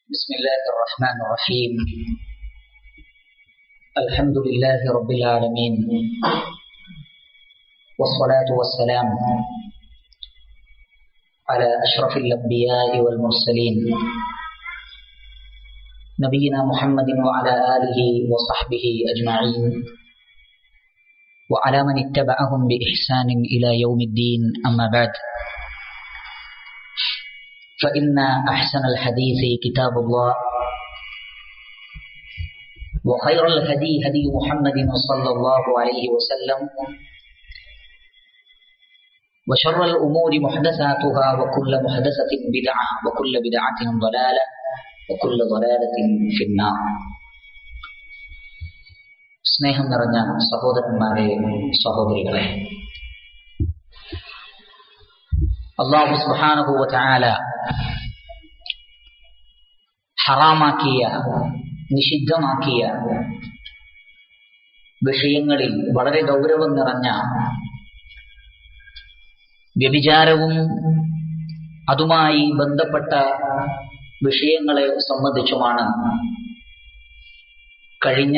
بسم الله الرحمن الرحيم الحمد لله رب العالمين والصلاة والسلام على أشرف الأنبياء والمرسلين نبينا محمد وعلى آله وصحبه أجمعين وعلى من اتبعهم بإحسان إلى يوم الدين أما بعد فإن أحسن الحديث كتاب الله وخير الهدي هدي محمد صلى الله عليه وسلم وشر الأمور محدثاتها وكل محدثة بدعة وكل بدعة ضلالة وكل ضلالة في النار സ്നേഹം നിറഞ്ഞ സഹോദരന്മാരെ സഹോദരികളെ അള്ളാഹു സുബാനുഭൂവ ചാല ഹറാമാക്കിയ നിഷിദ്ധമാക്കിയ വിഷയങ്ങളിൽ വളരെ ഗൗരവം നിറഞ്ഞ വ്യഭിചാരവും അതുമായി ബന്ധപ്പെട്ട വിഷയങ്ങളെ സംബന്ധിച്ചുമാണ് കഴിഞ്ഞ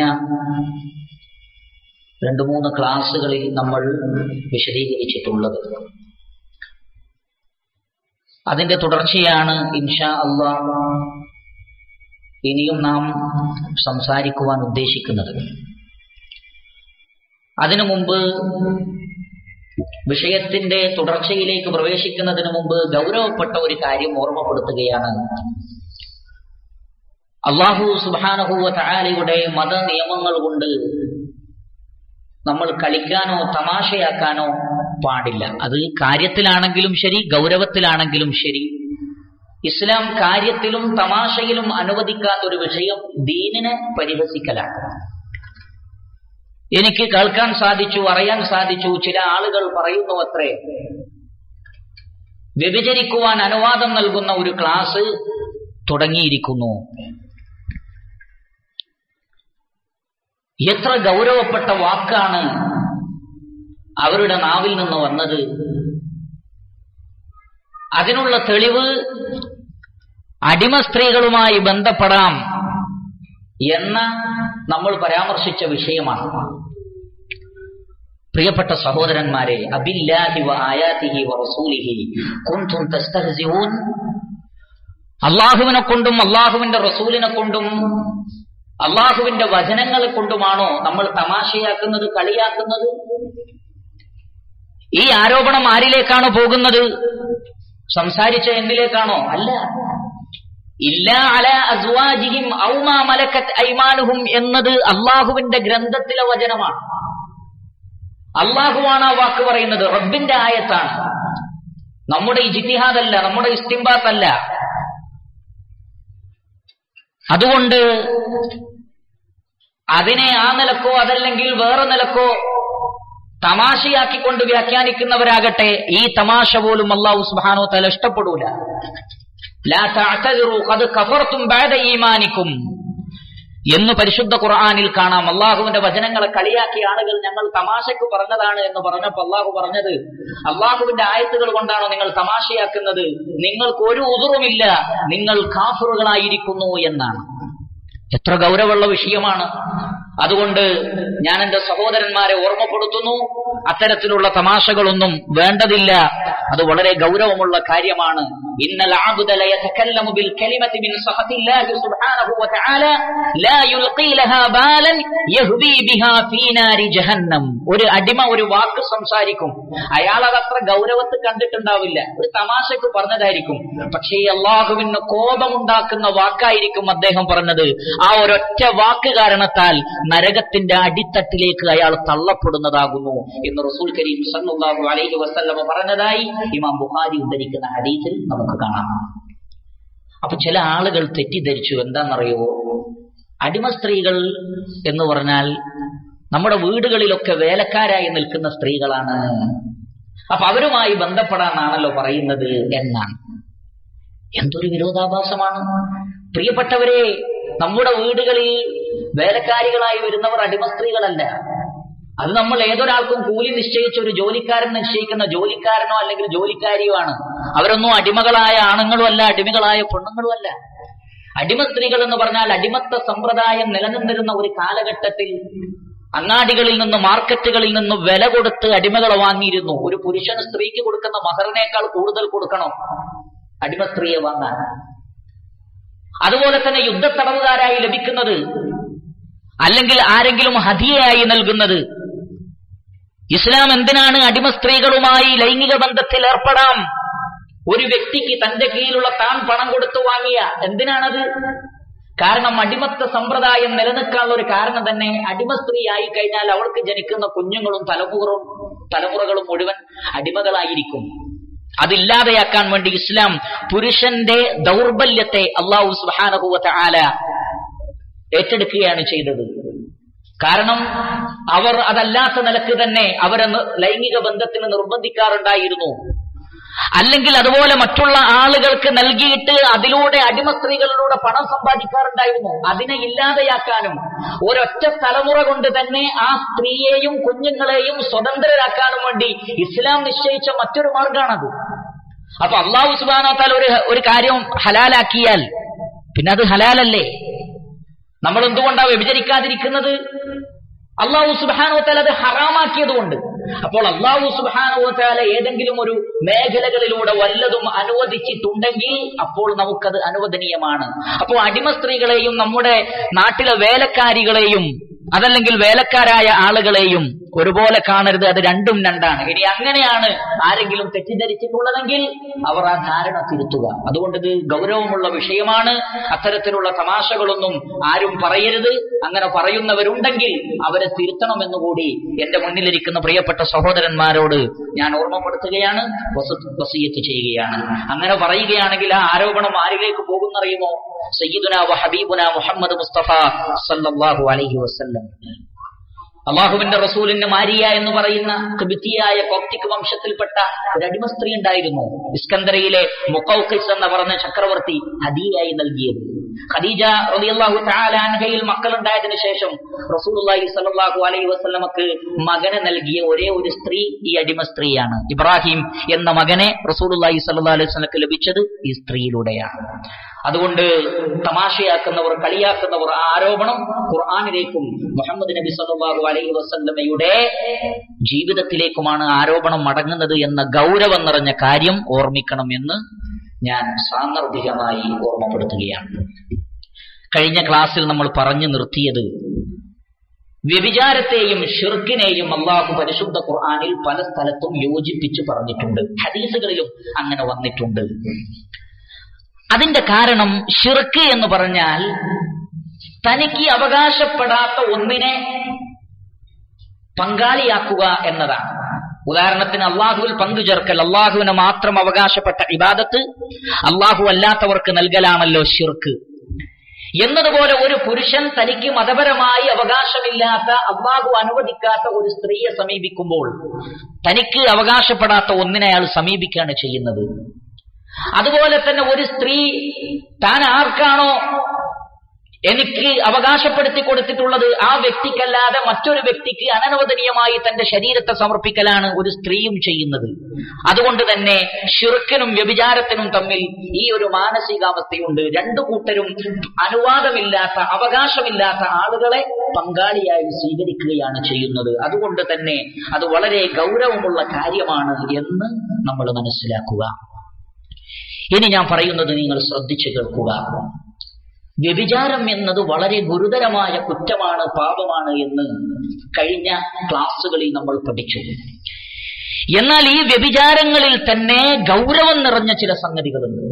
രണ്ടു മൂന്ന് ക്ലാസ്സുകളിൽ നമ്മൾ വിശദീകരിച്ചിട്ടുള്ളത് അതിന്റെ തുടർച്ചയാണ് ഇൻഷാ അള്ളാ ഇനിയും നാം സംസാരിക്കുവാൻ ഉദ്ദേശിക്കുന്നത് അതിനു മുമ്പ് വിഷയത്തിന്റെ തുടർച്ചയിലേക്ക് പ്രവേശിക്കുന്നതിന് മുമ്പ് ഗൗരവപ്പെട്ട ഒരു കാര്യം ഓർമ്മപ്പെടുത്തുകയാണ് അള്ളാഹു സുബാനഹുവ താലയുടെ മത നിയമങ്ങൾ കൊണ്ട് നമ്മൾ കളിക്കാനോ തമാശയാക്കാനോ പാടില്ല അത് കാര്യത്തിലാണെങ്കിലും ശരി ഗൗരവത്തിലാണെങ്കിലും ശരി ഇസ്ലാം കാര്യത്തിലും തമാശയിലും അനുവദിക്കാത്ത ഒരു വിഷയം ദീനിനെ പരിഹസിക്കലാണ് എനിക്ക് കേൾക്കാൻ സാധിച്ചു അറിയാൻ സാധിച്ചു ചില ആളുകൾ പറയുന്നു അത്രേ വ്യഭിചരിക്കുവാൻ അനുവാദം നൽകുന്ന ഒരു ക്ലാസ് തുടങ്ങിയിരിക്കുന്നു എത്ര ഗൗരവപ്പെട്ട വാക്കാണ് അവരുടെ നാവിൽ നിന്ന് വന്നത് അതിനുള്ള തെളിവ് അടിമ സ്ത്രീകളുമായി ബന്ധപ്പെടാം എന്ന നമ്മൾ പരാമർശിച്ച വിഷയമാണ് പ്രിയപ്പെട്ട സഹോദരന്മാരെ അബില്ലാഹി വ ആയാതിഹി വ റസൂലിഹി കുൻതും തസ്തഹ്സിഊൻ അള്ളാഹുവിനെ കൊണ്ടും അള്ളാഹുവിന്റെ റസൂലിനെ കൊണ്ടും അള്ളാഹുവിന്റെ വചനങ്ങളെ കൊണ്ടുമാണോ നമ്മൾ തമാശയാക്കുന്നത് കളിയാക്കുന്നത് ഈ ആരോപണം ആരിലേക്കാണ് പോകുന്നത് സംസാരിച്ച എന്നിലേക്കാണോ അല്ല ഇല്ല അല അസ്വാജിഹിം ഔമാ മലക്കത്ത് ഐമാനുഹും എന്നത് അള്ളാഹുവിന്റെ ഗ്രന്ഥത്തിലെ വചനമാണ് അള്ളാഹുവാണ് ആ വാക്ക് പറയുന്നത് റബ്ബിന്റെ ആയത്താണ് നമ്മുടെ ഇജിത്തിഹാദല്ല നമ്മുടെ ഇസ്തിംബാത്തല്ല അതുകൊണ്ട് അതിനെ ആ നിലക്കോ അതല്ലെങ്കിൽ വേറെ നിലക്കോ തമാശയാക്കിക്കൊണ്ട് വ്യാഖ്യാനിക്കുന്നവരാകട്ടെ ഈ തമാശ പോലും അള്ളാഹു സുബാനോ തല ഇഷ്ടപ്പെടൂല എന്ന് പരിശുദ്ധ ഖുർആാനിൽ കാണാം അള്ളാഹുവിന്റെ വചനങ്ങളെ കളിയാക്കിയ ആളുകൾ ഞങ്ങൾ തമാശക്ക് പറഞ്ഞതാണ് എന്ന് പറഞ്ഞപ്പോൾ അള്ളാഹു പറഞ്ഞത് അള്ളാഹുവിന്റെ ആയത്തുകൾ കൊണ്ടാണോ നിങ്ങൾ തമാശയാക്കുന്നത് നിങ്ങൾക്ക് ഒരു ഉതുറുമില്ല നിങ്ങൾ കാഫറുകളായിരിക്കുന്നു എന്നാണ് എത്ര ഗൗരവമുള്ള വിഷയമാണ് അതുകൊണ്ട് ഞാൻ എന്റെ സഹോദരന്മാരെ ഓർമ്മപ്പെടുത്തുന്നു അത്തരത്തിലുള്ള തമാശകളൊന്നും വേണ്ടതില്ല അത് വളരെ ഗൗരവമുള്ള കാര്യമാണ് ഇന്നൽ ഒരു അടിമ ഒരു വാക്ക് സംസാരിക്കും അയാൾ അതത്ര ഗൗരവത്ത് കണ്ടിട്ടുണ്ടാവില്ല ഒരു തമാശക്ക് പറഞ്ഞതായിരിക്കും പക്ഷേ അള്ളാഹുവിന് കോപമുണ്ടാക്കുന്ന വാക്കായിരിക്കും അദ്ദേഹം പറഞ്ഞത് ആ ഒരൊറ്റ വാക്ക് കാരണത്താൽ നരകത്തിന്റെ അടിത്തട്ടിലേക്ക് അയാൾ തള്ളപ്പെടുന്നതാകുന്നു എന്ന് റസൂൽ കരീം സല്ലല്ലാഹു അലൈഹി വസല്ലമ പറഞ്ഞതായി ഇമാം ബുഖാരി ഉദ്ധരിക്കുന്ന ഹദീസിൽ നമുക്ക് കാണാം അപ്പൊ ചില ആളുകൾ തെറ്റിദ്ധരിച്ചു എന്താണെന്നറിയോ അടിമ സ്ത്രീകൾ എന്ന് പറഞ്ഞാൽ നമ്മുടെ വീടുകളിലൊക്കെ വേലക്കാരായി നിൽക്കുന്ന സ്ത്രീകളാണ് അപ്പൊ അവരുമായി ബന്ധപ്പെടാനാണല്ലോ പറയുന്നത് എന്നാണ് എന്തൊരു വിരോധാഭാസമാണ് പ്രിയപ്പെട്ടവരെ നമ്മുടെ വീടുകളിൽ വേലക്കാരികളായി വരുന്നവർ അടിമ സ്ത്രീകളല്ല അത് നമ്മൾ ഏതൊരാൾക്കും കൂലി നിശ്ചയിച്ച ഒരു ജോലിക്കാരൻ നിശ്ചയിക്കുന്ന ജോലിക്കാരനോ അല്ലെങ്കിൽ ജോലിക്കാരിയോ ആണ് അവരൊന്നും അടിമകളായ ആണുങ്ങളും അല്ല അടിമകളായ പെണ്ണുങ്ങളും അല്ല അടിമ സ്ത്രീകൾ എന്ന് പറഞ്ഞാൽ അടിമത്ത സമ്പ്രദായം നിലനിന്നിരുന്ന ഒരു കാലഘട്ടത്തിൽ അങ്ങാടികളിൽ നിന്ന് മാർക്കറ്റുകളിൽ നിന്ന് വില കൊടുത്ത് അടിമകളെ വാങ്ങിയിരുന്നു ഒരു പുരുഷന് സ്ത്രീക്ക് കൊടുക്കുന്ന മഹറിനേക്കാൾ കൂടുതൽ കൊടുക്കണം അടിമ സ്ത്രീയെ വാങ്ങാൻ അതുപോലെ തന്നെ യുദ്ധത്തടവുകാരായി ലഭിക്കുന്നത് അല്ലെങ്കിൽ ആരെങ്കിലും ഹദിയയായി നൽകുന്നത് ഇസ്ലാം എന്തിനാണ് അടിമ സ്ത്രീകളുമായി ലൈംഗിക ബന്ധത്തിൽ ഏർപ്പെടാം ഒരു വ്യക്തിക്ക് തന്റെ കീഴിലുള്ള താൻ പണം കൊടുത്തു വാങ്ങിയ എന്തിനാണത് കാരണം അടിമത്ത സമ്പ്രദായം നിലനിൽക്കാനുള്ള ഒരു കാരണം തന്നെ അടിമ സ്ത്രീ ആയി കഴിഞ്ഞാൽ അവൾക്ക് ജനിക്കുന്ന കുഞ്ഞുങ്ങളും തലമുറകളും തലമുറകളും മുഴുവൻ അടിമകളായിരിക്കും അതില്ലാതെയാക്കാൻ വേണ്ടി ഇസ്ലാം പുരുഷന്റെ ദൗർബല്യത്തെ അള്ളാഹു സുബാനഹുവത്ത ആല ഏറ്റെടുക്കുകയാണ് ചെയ്തത് കാരണം അവർ അതല്ലാത്ത നിലക്ക് തന്നെ അവരെ നി- ലൈംഗിക ബന്ധത്തിന് നിർബന്ധിക്കാറുണ്ടായിരുന്നു അല്ലെങ്കിൽ അതുപോലെ മറ്റുള്ള ആളുകൾക്ക് നൽകിയിട്ട് അതിലൂടെ അടിമ സ്ത്രീകളിലൂടെ പണം സമ്പാദിക്കാറുണ്ടായിരുന്നു അതിനെ ഇല്ലാതെയാക്കാനും ഒരൊറ്റ തലമുറ കൊണ്ട് തന്നെ ആ സ്ത്രീയെയും കുഞ്ഞുങ്ങളെയും സ്വതന്ത്രരാക്കാനും വേണ്ടി ഇസ്ലാം നിശ്ചയിച്ച മറ്റൊരു മാർഗമാണത് അപ്പൊ അള്ളാഹു സുബാനോത്താൽ ഒരു ഒരു കാര്യം ഹലാലാക്കിയാൽ പിന്നെ അത് ഹലാലല്ലേ നമ്മൾ എന്തുകൊണ്ടാണ് വ്യഭിചരിക്കാതിരിക്കുന്നത് അള്ളാഹു സുബാനുവത്താൽ അത് ഹറാമാക്കിയതുകൊണ്ട് അപ്പോൾ അള്ളാഹു സുബാനുവത്താല ഏതെങ്കിലും ഒരു മേഖലകളിലൂടെ വല്ലതും അനുവദിച്ചിട്ടുണ്ടെങ്കിൽ അപ്പോൾ നമുക്കത് അനുവദനീയമാണ് അപ്പോൾ അടിമ സ്ത്രീകളെയും നമ്മുടെ നാട്ടിലെ വേലക്കാരികളെയും അതല്ലെങ്കിൽ വേലക്കാരായ ആളുകളെയും ഒരുപോലെ കാണരുത് അത് രണ്ടും രണ്ടാണ് ഇനി അങ്ങനെയാണ് ആരെങ്കിലും തെറ്റിദ്ധരിച്ചിട്ടുള്ളതെങ്കിൽ അവർ ആ ധാരണ തിരുത്തുക അതുകൊണ്ട് ഇത് ഗൗരവമുള്ള വിഷയമാണ് അത്തരത്തിലുള്ള തമാശകളൊന്നും ആരും പറയരുത് അങ്ങനെ പറയുന്നവരുണ്ടെങ്കിൽ അവരെ തിരുത്തണമെന്നുകൂടി എന്റെ മുന്നിലിരിക്കുന്ന പ്രിയപ്പെട്ട സഹോദരന്മാരോട് ഞാൻ ഓർമ്മപ്പെടുത്തുകയാണ് വസ- വസീയത്ത് ചെയ്യുകയാണ് അങ്ങനെ പറയുകയാണെങ്കിൽ ആ ആരോപണം ആരിലേക്ക് പോകുന്നറിയുമോ സയ്യിദുന വ ഹബീബുന മുഹമ്മദ് മുസ്തഫ സല്ലല്ലാഹു അലൈഹി വസല്ലം അള്ളാഹുവിന്റെ റസൂലിന് മാരിയ എന്ന് പറയുന്ന ക്രിബിത്തിയായ കോപ്റ്റിക് വംശത്തിൽപ്പെട്ട ഒരു അടിമ സ്ത്രീ ഉണ്ടായിരുന്നു ഇസ്കന്ദരയിലെ മുക്കൌക്കിസ് എന്ന് പറഞ്ഞ ചക്രവർത്തി ഹദിയായി നൽകിയത് ഖദീജ റളിയല്ലാഹു തആല അൻഹയിൽ മക്കളുണ്ടായതിനു ശേഷം റസൂലുള്ളാഹി സ്വല്ലല്ലാഹു അലൈഹി വസല്ലമക്ക് മകനെ നൽകിയ ഒരേ ഒരു സ്ത്രീ ഈ അടിമ സ്ത്രീയാണ് ഇബ്രാഹിം എന്ന മകനെ റസൂലുള്ളാഹി സ്വല്ലല്ലാഹു അലൈഹി വസല്ലമക്ക് ലഭിച്ചത് ഈ സ്ത്രീയിലൂടെയാണ് അതുകൊണ്ട് തമാശയാക്കുന്നവർ കളിയാക്കുന്നവർ ആ ആരോപണം ഖുർആാനിലേക്കും മുഹമ്മദ് നബി സല്ലല്ലാഹു അലൈഹി വസല്ലമയുടെ ജീവിതത്തിലേക്കുമാണ് ആരോപണം മടങ്ങുന്നത് എന്ന ഗൗരവം നിറഞ്ഞ കാര്യം ഓർമ്മിക്കണം എന്ന് ഞാൻ സാന്ദർഭികമായി ഓർമ്മപ്പെടുത്തുകയാണ് കഴിഞ്ഞ ക്ലാസ്സിൽ നമ്മൾ പറഞ്ഞു നിർത്തിയത് വ്യഭിചാരത്തെയും ഷിർക്കിനെയും അള്ളാഹു പരിശുദ്ധ ഖുർആാനിൽ പല സ്ഥലത്തും യോജിപ്പിച്ച് പറഞ്ഞിട്ടുണ്ട് ഹദീസുകളിലും അങ്ങനെ വന്നിട്ടുണ്ട് അതിന്റെ കാരണം ഷിർക്ക് എന്ന് പറഞ്ഞാൽ തനിക്ക് അവകാശപ്പെടാത്ത ഒന്നിനെ പങ്കാളിയാക്കുക എന്നതാണ് ഉദാഹരണത്തിന് അള്ളാഹുവിൽ പങ്കുചേർക്കൽ അള്ളാഹുവിന് മാത്രം അവകാശപ്പെട്ട ഇബാദത്ത് അള്ളാഹു അല്ലാത്തവർക്ക് നൽകലാണല്ലോ ഷിർക്ക് എന്നതുപോലെ ഒരു പുരുഷൻ തനിക്ക് മതപരമായി അവകാശമില്ലാത്ത അള്ളാഹു അനുവദിക്കാത്ത ഒരു സ്ത്രീയെ സമീപിക്കുമ്പോൾ തനിക്ക് അവകാശപ്പെടാത്ത ഒന്നിനെ അയാൾ സമീപിക്കുകയാണ് ചെയ്യുന്നത് അതുപോലെ തന്നെ ഒരു സ്ത്രീ താൻ ആർക്കാണോ എനിക്ക് അവകാശപ്പെടുത്തി കൊടുത്തിട്ടുള്ളത് ആ വ്യക്തിക്കല്ലാതെ മറ്റൊരു വ്യക്തിക്ക് അനനുവദനീയമായി തന്റെ ശരീരത്തെ സമർപ്പിക്കലാണ് ഒരു സ്ത്രീയും ചെയ്യുന്നത് അതുകൊണ്ട് തന്നെ ഷിർക്കിനും വ്യഭിചാരത്തിനും തമ്മിൽ ഈ ഒരു മാനസികാവസ്ഥയുണ്ട് രണ്ടു കൂട്ടരും അനുവാദമില്ലാത്ത അവകാശമില്ലാത്ത ആളുകളെ പങ്കാളിയായി സ്വീകരിക്കുകയാണ് ചെയ്യുന്നത് അതുകൊണ്ട് തന്നെ അത് വളരെ ഗൗരവമുള്ള കാര്യമാണ് എന്ന് നമ്മൾ മനസ്സിലാക്കുക ഇനി ഞാൻ പറയുന്നത് നിങ്ങൾ ശ്രദ്ധിച്ചു കേൾക്കുക വ്യഭിചാരം എന്നത് വളരെ ഗുരുതരമായ കുറ്റമാണ് പാപമാണ് എന്ന് കഴിഞ്ഞ ക്ലാസ്സുകളിൽ നമ്മൾ പഠിച്ചു എന്നാൽ ഈ വ്യഭിചാരങ്ങളിൽ തന്നെ ഗൗരവം നിറഞ്ഞ ചില സംഗതികളുണ്ട്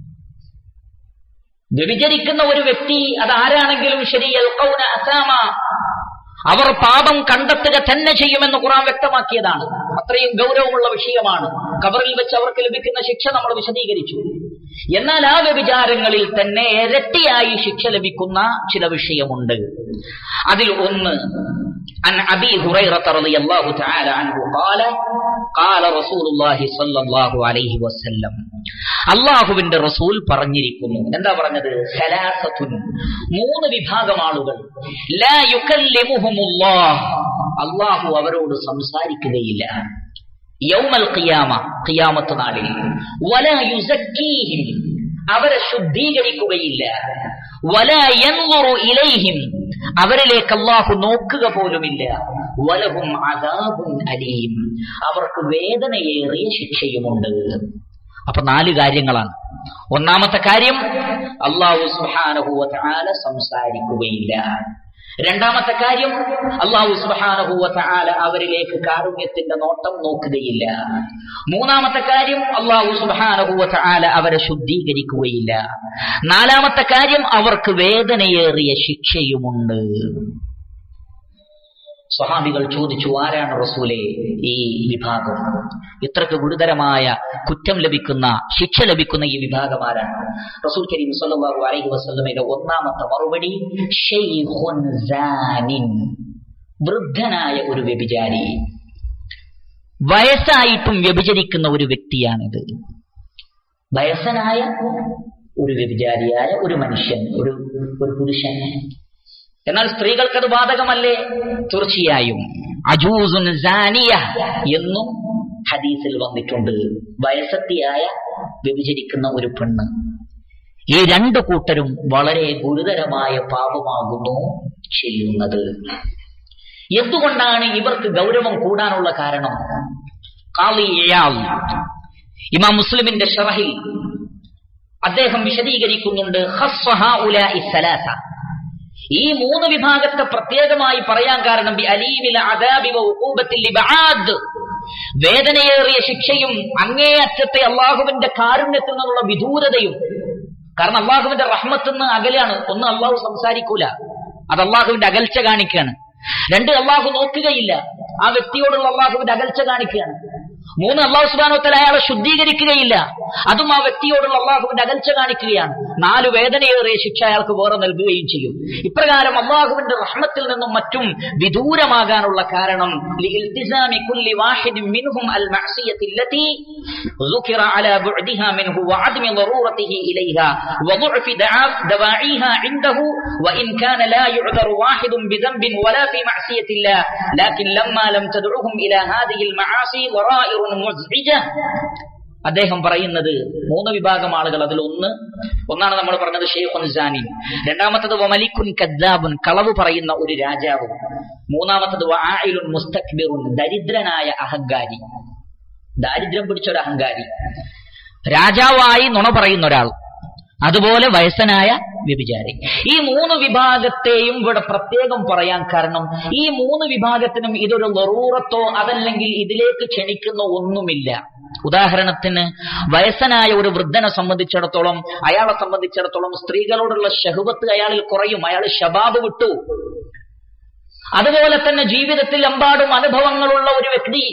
വ്യഭിചരിക്കുന്ന ഒരു വ്യക്തി അതാരാണെങ്കിലും ശരി യൽഖൗന അസാമ അവർ പാപം കണ്ടെത്തുക തന്നെ ചെയ്യുമെന്ന് ഖുറാൻ വ്യക്തമാക്കിയതാണ് അത്രയും ഗൗരവമുള്ള വിഷയമാണ് കബറിൽ വെച്ച് അവർക്ക് ലഭിക്കുന്ന ശിക്ഷ നമ്മൾ വിശദീകരിച്ചു എന്നാൽ ആ വ്യഭിചാരങ്ങളിൽ തന്നെ ഇരട്ടിയായി ശിക്ഷ ലഭിക്കുന്ന ചില വിഷയമുണ്ട് അതിൽ ഒന്ന് عن أبي هريرة رضي الله تعالى عنه قال قال رسول الله صلى الله عليه وسلم അള്ളാഹുവിന്റെ റസൂൽ പറഞ്ഞിരിക്കുന്നു എന്താ പറഞ്ഞത് സലാസത്തുൻ മൂന്ന് വിഭാഗം ആളുകൾ ലാ യുകല്ലിമുഹുമുല്ലാഹ് അള്ളാഹു അവരോട് സംസാരിക്കുകയില്ല യൗമൽ ഖിയാമ ഖിയാമത്ത് നാളിൽ വല യുസക്കീഹിം അവരെ ശുദ്ധീകരിക്കുകയില്ല വല യൻളുറു ഇലൈഹിം അവരിലേക്ക് അള്ളാഹു നോക്കുക പോലുമില്ല വലഹും അദാബുൻ അലീം അവർക്ക് വേദനയേറിയ ശിക്ഷയുമുണ്ട് അപ്പൊ നാല് കാര്യങ്ങളാണ് ഒന്നാമത്തെ കാര്യം അള്ളാഹു സുബ്ഹാനഹു വ തആല സംസാരിക്കുകയില്ല രണ്ടാമത്തെ കാര്യം അള്ളാഹു സുബ്ഹാനഹു വ തആല അവരിലേക്ക് കാരുണ്യത്തിന്റെ നോട്ടം നോക്കുകയില്ല മൂന്നാമത്തെ കാര്യം അള്ളാഹു സുബ്ഹാനഹു വ തആല അവരെ ശുദ്ധീകരിക്കുകയില്ല നാലാമത്തെ കാര്യം അവർക്ക് വേദനയേറിയ ശിക്ഷയുമുണ്ട് സ്വഹാബികൾ ചോദിച്ചു ആരാണ് റസൂലെ ഈ വിഭാഗം ഇത്രക്ക് ഗുരുതരമായ കുറ്റം ലഭിക്കുന്ന ശിക്ഷ ലഭിക്കുന്ന ഈ വിഭാഗം ആരാണ് റസൂൽ കരീം സല്ലല്ലാഹു അലൈഹി വസല്ലമയുടെ ഒന്നാമത്തെ മറുപടി ഷൈഖുൻ സാനിൻ വൃദ്ധനായ ഒരു വ്യഭിചാരി വയസ്സായിട്ടും വ്യഭിചരിക്കുന്ന ഒരു വ്യക്തിയാണിത് വയസ്സനായ ഒരു വ്യഭിചാരിയായ ഒരു മനുഷ്യൻ ഒരു ഒരു പുരുഷൻ എന്നാൽ സ്ത്രീകൾക്കത് ബാധകമല്ലേ തീർച്ചയായും അജൂസുൻ സാനിയ എന്നും ഹദീസിൽ വന്നിട്ടുണ്ട് വയസ്സത്തിയായ വ്യഭിചരിക്കുന്ന ഒരു പെണ്ണ് ഈ രണ്ടു കൂട്ടരും വളരെ ഗുരുതരമായ പാപമാകുന്നു ചെയ്യുന്നത് എന്തുകൊണ്ടാണ് ഇവർക്ക് ഗൗരവം കൂടാനുള്ള കാരണം ഖാളി ഇയാൾ ഇമാം മുസ്ലിമിന്റെ ഷറഹിൽ അദ്ദേഹം വിശദീകരിക്കുന്നുണ്ട് ഖസ്സ ഹൗലാഇ സലാസ ഈ മൂന്ന് വിഭാഗത്തെ പ്രത്യേകമായി പറയാൻ കാരണം ബി അലീമിൽ അദാബി വ ഉഖൂബത്തിൽ ലിബആദ് വേദനയേറിയ ശിക്ഷയും അങ്ങേയറ്റത്തെ അള്ളാഹുവിന്റെ കാരുണ്യത്തിൽ നിന്നുള്ള വിദൂരതയും കാരണം അള്ളാഹുവിന്റെ റഹ്മത്തിൽ നിന്ന് അകലാണ് ഒന്ന് അള്ളാഹു സംസാരിക്കൂല അത് അള്ളാഹുവിന്റെ അകൽച്ച കാണിക്കുകയാണ് രണ്ട് അള്ളാഹു നോക്കുകയില്ല ആ വ്യക്തിയോടുള്ള അള്ളാഹുവിന്റെ അകൽച്ച കാണിക്കുകയാണ് മൂന്ന് അള്ളാഹു സുബാനോത്തല അയാളെ ശുദ്ധീകരിക്കുകയില്ല അതും ആ വ്യക്തിയോടുള്ള അള്ളാഹുവിന്റെ അകൽച്ച കാണിക്കുകയാണ് നാല് വേദനയേറിയ ശിക്ഷ അയാൾക്ക് വേറെ നൽകുകയും ചെയ്യും ഇപ്രകാരം അള്ളാഹുവിന്റെ റഹ്മത്തിൽ നിന്നും മറ്റും വിദൂരമാകാനുള്ള കാരണം لإلتزام كل واحد منهم المعصية التي ذكر على بعدها منه وعدم ضرورته إليها وضعف دعا- دواعيها عنده وإن كان لا يعذر واحد بذنب ولا في معصية الله لكن لما لم تدعهم إلى هذه المعاصي ضرائر مزعجة അദ്ദേഹം പറയുന്നത് മൂന്ന് വിഭാഗം ആളുകൾ അതിൽ ഒന്ന് ഒന്നാണ് നമ്മൾ പറഞ്ഞത് ഷെയ്ഖുൻ സാനി രണ്ടാമത്തത് വമലിക്കുൻ കദ്ദാബുൻ കളവ് പറയുന്ന ഒരു രാജാവ് മൂന്നാമത്തത് വആയിലുൻ മുസ്തക്ബിറുൻ ദരിദ്രനായ അഹങ്കാരി ദാരിദ്ര്യം പിടിച്ച ഒരു അഹങ്കാരി രാജാവായി നുണ പറയുന്ന ഒരാൾ അതുപോലെ വയസ്സനായ വ്യഭിചാരി ഈ മൂന്ന് വിഭാഗത്തെയും ഇവിടെ പ്രത്യേകം പറയാൻ കാരണം ഈ മൂന്ന് വിഭാഗത്തിനും ഇതൊരു ലറൂറത്തോ അതല്ലെങ്കിൽ ഇതിലേക്ക് ക്ഷണിക്കുന്ന ഒന്നുമില്ല ഉദാഹരണത്തിന് വയസ്സനായ ഒരു വൃദ്ധനെ സംബന്ധിച്ചിടത്തോളം അയാളെ സംബന്ധിച്ചിടത്തോളം സ്ത്രീകളോടുള്ള ഷഹുവത്ത് അയാളിൽ കുറയും അയാൾ ശബാബ് വിട്ടു അതുപോലെ തന്നെ ജീവിതത്തിൽ എമ്പാടും അനുഭവങ്ങളുള്ള ഒരു വ്യക്തി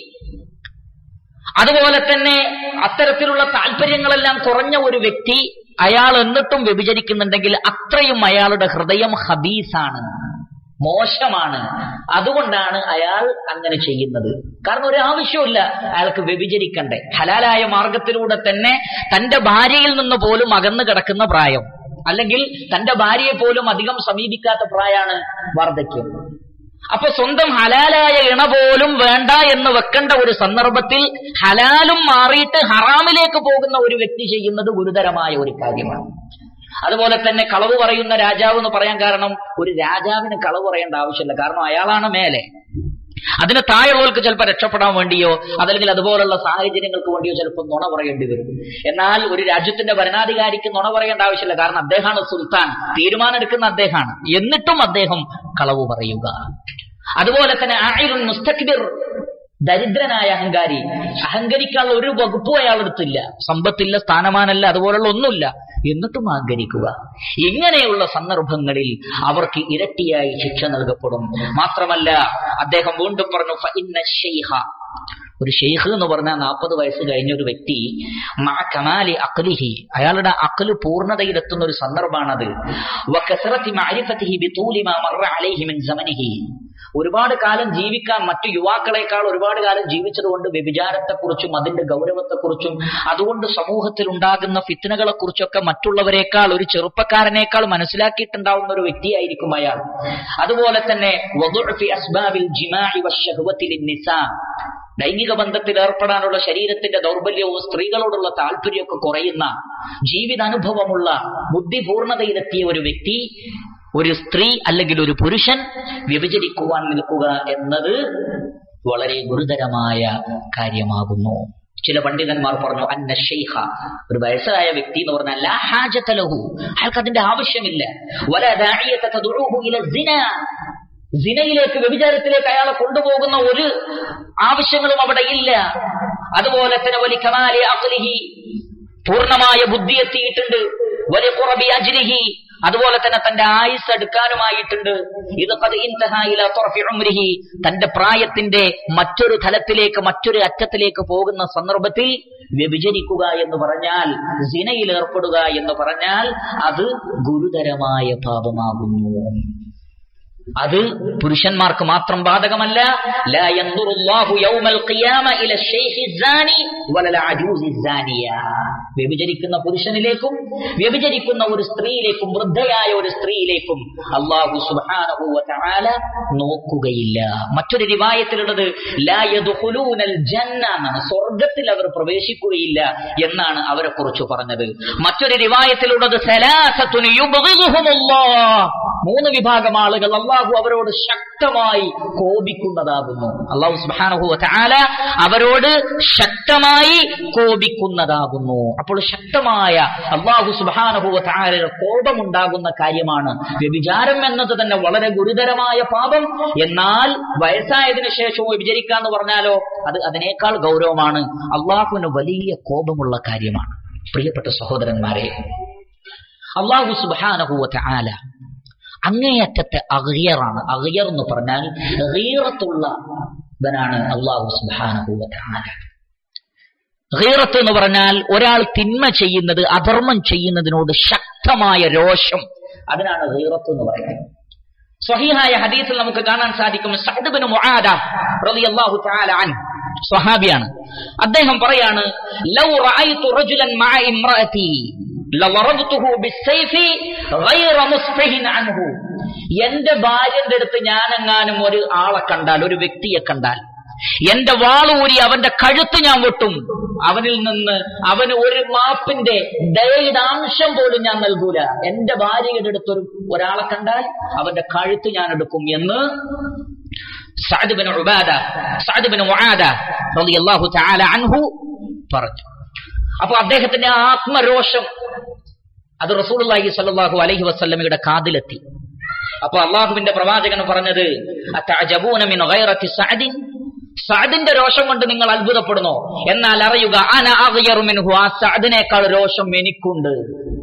അതുപോലെ തന്നെ അത്തരത്തിലുള്ള താല്പര്യങ്ങളെല്ലാം കുറഞ്ഞ ഒരു വ്യക്തി അയാൾ എന്നിട്ടും വ്യഭിചരിക്കുന്നുണ്ടെങ്കിൽ അത്രയും അയാളുടെ ഹൃദയം ഹബീസാണ് മോശമാണ് അതുകൊണ്ടാണ് അയാൾ അങ്ങനെ ചെയ്യുന്നത് കാരണം ഒരു ആവശ്യമില്ല അയാൾക്ക് വ്യഭിചരിക്കണ്ടേ ഹലാലായ മാർഗത്തിലൂടെ തന്നെ തന്റെ ഭാര്യയിൽ നിന്ന് പോലും അകന്നു കിടക്കുന്ന പ്രായം അല്ലെങ്കിൽ തന്റെ ഭാര്യയെ പോലും അധികം സമീപിക്കാത്ത പ്രായമാണ് വാർദ്ധക്യം അപ്പൊ സ്വന്തം ഹലാലായ ഇണ പോലും വേണ്ട എന്ന് വെക്കേണ്ട ഒരു സന്ദർഭത്തിൽ ഹലാലും മാറിയിട്ട് ഹറാമിലേക്ക് പോകുന്ന ഒരു വ്യക്തി ചെയ്യുന്നത് ഗുരുതരമായ ഒരു കാര്യമാണ് അതുപോലെ തന്നെ കളവ് പറയുന്ന രാജാവ് എന്ന് പറയാൻ കാരണം ഒരു രാജാവിന് കളവ് പറയേണ്ട ആവശ്യമില്ല കാരണം അയാളാണ് മേലെ അതിന് താഴെയുള്ളവർക്ക് ചിലപ്പോൾ രക്ഷപ്പെടാൻ വേണ്ടിയോ അതല്ലെങ്കിൽ അതുപോലുള്ള സാഹചര്യങ്ങൾക്ക് വേണ്ടിയോ ചിലപ്പോൾ നുണ പറയേണ്ടി വരും എന്നാൽ ഒരു രാജ്യത്തിന്റെ ഭരണാധികാരിക്ക് നുണ പറയേണ്ട ആവശ്യമില്ല കാരണം അദ്ദേഹമാണ് സുൽത്താൻ തീരുമാനം എടുക്കുന്ന അദ്ദേഹമാണ് എന്നിട്ടും അദ്ദേഹം കളവ് പറയുക അതുപോലെ തന്നെ ആയിരം മുസ്തഖ്ബിർ ദരിദ്രനായ അഹങ്കാരി അഹങ്കരിക്കാനുള്ള ഒരു വകുപ്പും അയാളെടുത്തില്ല സമ്പത്തില്ല സ്ഥാനമാനല്ല അതുപോലുള്ള ഒന്നുമില്ല എന്നിട്ടും അഹങ്കരിക്കുക ഇങ്ങനെയുള്ള സന്ദർഭങ്ങളിൽ അവർക്ക് ഇരട്ടിയായി ശിക്ഷ നൽകപ്പെടും മാത്രമല്ല അദ്ദേഹം വീണ്ടും പറഞ്ഞു "ഫഇന്ന ശൈഖ" ഒരു ഷെയ്ഖ് എന്ന് പറഞ്ഞാൽ നാൽപ്പത് വയസ്സ് കഴിഞ്ഞ ഒരു വ്യക്തി മാ കമാലി അഖ്ലിഹി അയാളുടെ അഖല് പൂർണ്ണതയിലെത്തുന്ന ഒരു സന്ദർഭമാണത് വകസറത്തി മഅരിഫതിഹി ബിതൂലി മാ മറ അലൈഹി മിൻ സമനിഹി ഒരുപാട് കാലം ജീവിക്കാൻ മറ്റു യുവാക്കളെക്കാൾ ഒരുപാട് കാലം ജീവിച്ചതുകൊണ്ട് വ്യഭിചാരത്തെക്കുറിച്ചും അതിന്റെ ഗൗരവത്തെക്കുറിച്ചും അതുകൊണ്ട് സമൂഹത്തിൽ ഉണ്ടാകുന്ന ഫിത്തനകളെ കുറിച്ചൊക്കെ മറ്റുള്ളവരെക്കാൾ ഒരു ചെറുപ്പക്കാരനേക്കാൾ മനസ്സിലാക്കിയിട്ടുണ്ടാവുന്ന ഒരു വ്യക്തിയായിരിക്കും അയാൾ അതുപോലെ തന്നെ വദുഅ ഫി അസ്ബാബിൽ ജിമാഇ വശഹ്വത്തി ലിന്നിസാ ലൈംഗിക ബന്ധത്തിൽ ഏർപ്പെടാനുള്ള ശരീരത്തിന്റെ ദൗർബല്യവും സ്ത്രീകളോടുള്ള താല്പര്യമൊക്കെ കുറയുന്ന ജീവിതാനുഭവമുള്ള ബുദ്ധിപൂർണതയിലെത്തിയ ഒരു വ്യക്തി ഒരു സ്ത്രീ അല്ലെങ്കിൽ ഒരു പുരുഷൻ വ്യഭിചരിക്കുവാൻ നിൽക്കുക എന്നത് വളരെ ഗുരുതരമായ കാര്യമാകുന്നു ചില പണ്ഡിതന്മാർ പറഞ്ഞു അന്ന ഷെയ്ഖ ഒരു വയസ്സായ വ്യക്തി എന്ന് പറഞ്ഞാൽ ലാ ഹാജത ലഹു അയാൾക്ക് അതിന്റെ ആവശ്യമില്ല വല ദാഇയത തദ്ഉഹു ഇല സിന സിനയിലേക്ക് വ്യഭിചാരത്തിലേക്ക് അയാളെ കൊണ്ടുപോകുന്ന ഒരു ആവശ്യങ്ങളും അവിടെ ഇല്ല അതുപോലെ തന്നെ വലി കമാലി അഖ്ലിഹി പൂർണ്ണമായ ബുദ്ധി എത്തിയിട്ടുണ്ട് വലിയ കുറബി അജ്രിഹി അതുപോലെ തന്നെ തന്റെ ആയുസ് എടുക്കാനുമായിട്ടുണ്ട് ഇത് ഖദ് ഇൻതഹാ ഇലാ ത്വറഫി ഉംരിഹി തന്റെ പ്രായത്തിന്റെ മറ്റൊരു തലത്തിലേക്ക് മറ്റൊരു അറ്റത്തിലേക്ക് പോകുന്ന സന്ദർഭത്തിൽ വ്യഭിചരിക്കുക എന്ന് പറഞ്ഞാൽ സിനയിൽ ഏർപ്പെടുക എന്ന് പറഞ്ഞാൽ അത് ഗുരുതരമായ പാപമാകുന്നു അത് പുരുഷന്മാർക്ക് മാത്രം ബാധകമല്ല ലാ യൻദുറുല്ലാഹു യൗമൽ ഖിയാമ ഇല ശൈഖി സാനി വലൽ അജൂസി സാനിയ വ്യഭിചരിക്കുന്ന പുരുഷനിലേക്കും വ്യഭിചരിക്കുന്ന ഒരു സ്ത്രീയിലേക്കും വൃദ്ധയായ ഒരു സ്ത്രീയിലേക്കും അല്ലാഹു സുബ്ഹാനഹു വ തആല നോക്കുകയില്ല മറ്റൊരു റിവായത്തിലുള്ളത് ലാ യദ്ഖുലൂനൽ ജന്ന എന്നാണ് സ്വർഗ്ഗത്തിൽ അവർ പ്രവേശിക്കുകയില്ല എന്നാണ് അവരെ കുറിച്ച് പറഞ്ഞത് മറ്റൊരു റിവായത്തിലുള്ളത് സലാസത്തുൻ യുബ്ഗിദുഹുമുല്ലാഹ് മൂന്ന് വിഭാഗം ആളുകൾ അള്ളാഹു അവരോട് ശക്തമായി കോപിക്കുന്നതാകുന്നു അള്ളാഹു സുബാനഹു ആല അവരോട് ശക്തമായി കോപിക്കുന്നതാകുന്നു അപ്പോൾ ശക്തമായ അള്ളാഹു സുബാനഹു ആല കോപമുണ്ടാകുന്ന കാര്യമാണ് വ്യഭിചാരം എന്നത് തന്നെ വളരെ ഗുരുതരമായ പാപം എന്നാൽ വയസ്സായതിനു ശേഷവും വ്യഭിചരിക്കുക എന്ന് പറഞ്ഞാലോ അത് അതിനേക്കാൾ ഗൗരവമാണ് അള്ളാഹുവിന് വലിയ കോപമുള്ള കാര്യമാണ് പ്രിയപ്പെട്ട സഹോദരന്മാരെ അള്ളാഹു സുബാനഹുവ ആല അങ്ങേയറ്റത്തെ അഗിയറാണ് അഗിയർ എന്ന് പറഞ്ഞാൽ ഗീറത്തുള്ളവനാണ് അള്ളാഹു സുബാനഹുവ ഗീറത്ത് എന്ന് പറഞ്ഞാൽ ഒരാൾ തിന്മ ചെയ്യുന്നത് അധർമ്മം ചെയ്യുന്നതിനോട് ശക്തമായ രോഷം അതിനാണ് ഗീറത്ത് എന്ന് പറയുന്നത് സ്വഹീഹായ ഹദീസിൽ നമുക്ക് കാണാൻ സാധിക്കും സഅദ്ബിന് മുആദ റളിയല്ലാഹു തആല അൻ സ്വഹാബിയാണ് അദ്ദേഹം പറയാണ് ലൗ റഅയ്തു റജുലൻ മഅ ഇംറഅതി ലളറബ്തുഹു ബിസ്സൈഫി ഗൈറ മുസ്ഫഹിൻ അൻഹു എന്റെ ഭാര്യന്റെ അടുത്ത് ഞാനെങ്ങാനും ഒരു ആളെ കണ്ടാൽ ഒരു വ്യക്തിയെ കണ്ടാൽ എന്റെ വാളൂരി അവന്റെ കഴുത്ത് ഞാൻ വെട്ടും അവനിൽ നിന്ന് അവന് ഒരു മാപ്പിന്റെ ദയയുടെ അംശം പോലും ഞാൻ നൽകൂല എന്റെ ഭാര്യയുടെ അടുത്തൊരു ഒരാളെ കണ്ടാൽ അവന്റെ കഴുത്ത് ഞാൻ എടുക്കും എന്ന് സഅദ്ബിൻ ഉബാദ സഅദ്ബിൻ മുആദ റളിയല്ലാഹു തആല അൻഹു പറഞ്ഞു അപ്പോൾ അദ്ദേഹത്തിന്റെ ആത്മരോഷം അത് റസൂലുള്ളാഹി സ്വല്ലല്ലാഹു അലൈഹി വസല്ലമയുടെ കാതിലെത്തി അപ്പൊ അള്ളാഹുവിന്റെ പ്രവാചകൻ പറഞ്ഞത് അത്തഅജബൂന മിൻ ഗൈറത്തി സഅദിൻ സഅദിന്റെ രോഷം കൊണ്ട് നിങ്ങൾ അത്ഭുതപ്പെടുന്നോ എന്നാൽ അറിയുക അന അഗ്യറു മിൻഹു ആ സഅദിനേക്കാൾ രോഷം എനിക്കുണ്ട്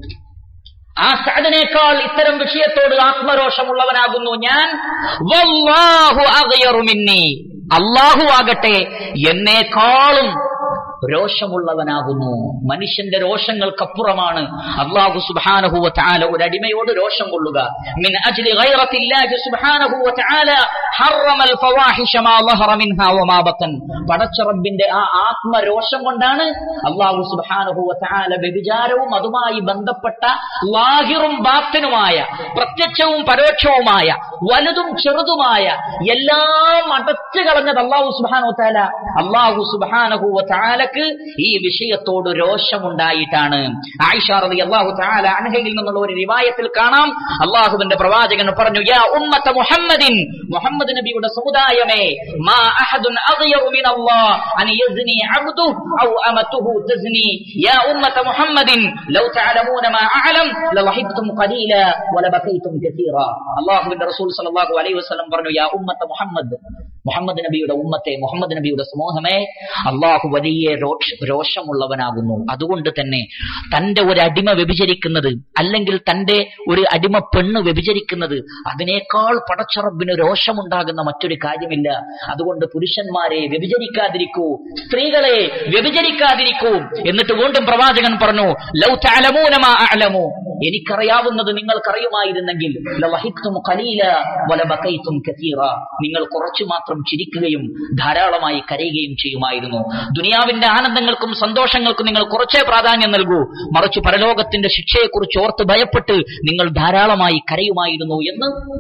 ആ സഅദിനേക്കാൾ ഇത്തരം വിഷയത്തോട് ആത്മരോഷമുള്ളവനാകുന്നു ഞാൻ വല്ലാഹു അഗ്യറു മിന്നി അള്ളാഹു ആകട്ടെ എന്നേക്കാളും രോഷമുള്ളവനാകുന്നു മനുഷ്യന്റെ രോഷങ്ങൾക്കപ്പുറമാണ് അള്ളാഹു സുബാനഹു താല ഒരു അടിമയോട് രോഷം കൊള്ളുക മിൻ അജ്ലി ഗൈറത്തില്ലാഹി സുബ്ഹാനഹു വതആല ഹറമൽ ഫവാഹിഷ മാ ളഹറ മിൻഹാ വമാ ബത്തൻ പടച്ച റബ്ബിന്റെ ആ ആത്മരോഷം കൊണ്ടാണ് അള്ളാഹു സുബ്ഹാനഹു വതആല വ്യഭിചാരവും അതുമായി ബന്ധപ്പെട്ട ലാഹിറും ബാത്തിനുമായ പ്രത്യക്ഷവും പരോക്ഷവുമായ വലുതും ചെറുതുമായ എല്ലാം അടച്ചു കളഞ്ഞത് അള്ളാഹു സുബ്ഹാനഹു വതആല അള്ളാഹു സുബ്ഹാനഹു വതആലക്ക് ഈ വിഷയത്തോട് രോഷമുണ്ടായിട്ടാണ് ആയിഷ റളിയല്ലാഹു തആല അൻഹയിൽ നിന്നുള്ള ഒരു റിവായത്തിൽ കാണാം അള്ളാഹുവിന്റെ പ്രവാചകൻ പറഞ്ഞു യാ ഉമ്മത്ത മുഹമ്മദിൻ മുഹമ്മദ് നബിയുടെ സമുദായമേ മാ അഹദുൻ അഗ്യറു മിൻ അല്ലാഹ് അൻ യസ്നി അബ്ദുഹു ഔ അമതുഹു തസ്നി യാ ഉമ്മത്ത മുഹമ്മദിൻ ലൗ തഅലമൂന മാ അഅലം ലളഹിബ്തും ഖലീല വലബകൈതും കസീറ അള്ളാഹുവിന്റെ റസൂൽ സല്ലല്ലാഹു അലൈഹി വസല്ലം പറഞ്ഞു യാ ഉമ്മത്ത മുഹമ്മദ് മുഹമ്മദ് നബിയുടെ ഉമ്മത്തെ മുഹമ്മദ് നബിയുടെ സമൂഹമേ അള്ളാഹു വലിയ രോഷ- രോഷമുള്ളവനാകുന്നു അതുകൊണ്ട് തന്നെ തന്റെ ഒരു അടിമ വ്യഭിചരിക്കുന്നത് അല്ലെങ്കിൽ തന്റെ ഒരു അടിമ പെണ്ണ് വ്യഭിചരിക്കുന്നത് അതിനേക്കാൾ പടച്ചറബിന് രോഷമുണ്ടാകുന്ന മറ്റൊരു കാര്യമില്ല അതുകൊണ്ട് പുരുഷന്മാരെ വ്യഭിചരിക്കാതിരിക്കൂ സ്ത്രീകളെ വ്യഭിചരിക്കാതിരിക്കൂ എന്നിട്ട് വീണ്ടും പ്രവാചകൻ പറഞ്ഞു ലൗ തഅലമൂന മാ അഅലമു എനിക്കറിയാവുന്നത് നിങ്ങൾക്കറിയുമായിരുന്നെങ്കിൽ ലവഹിത്തും ഖലീല വലബകൈത്തും കസീറ നിങ്ങൾ കുറച്ചു മാത്രം ചിരിക്കുകയും ധാരാളമായി കരയുകയും ചെയ്യുമായിരുന്നു ദുനിയാവിന്റെ ആനന്ദങ്ങൾക്കും സന്തോഷങ്ങൾക്കും നിങ്ങൾ കുറച്ചേ പ്രാധാന്യം നൽകൂ മറിച്ച് പരലോകത്തിന്റെ ശിക്ഷയെക്കുറിച്ച് ഓർത്ത് ഭയപ്പെട്ട് നിങ്ങൾ ധാരാളമായി കരയുമായിരുന്നു എന്ന്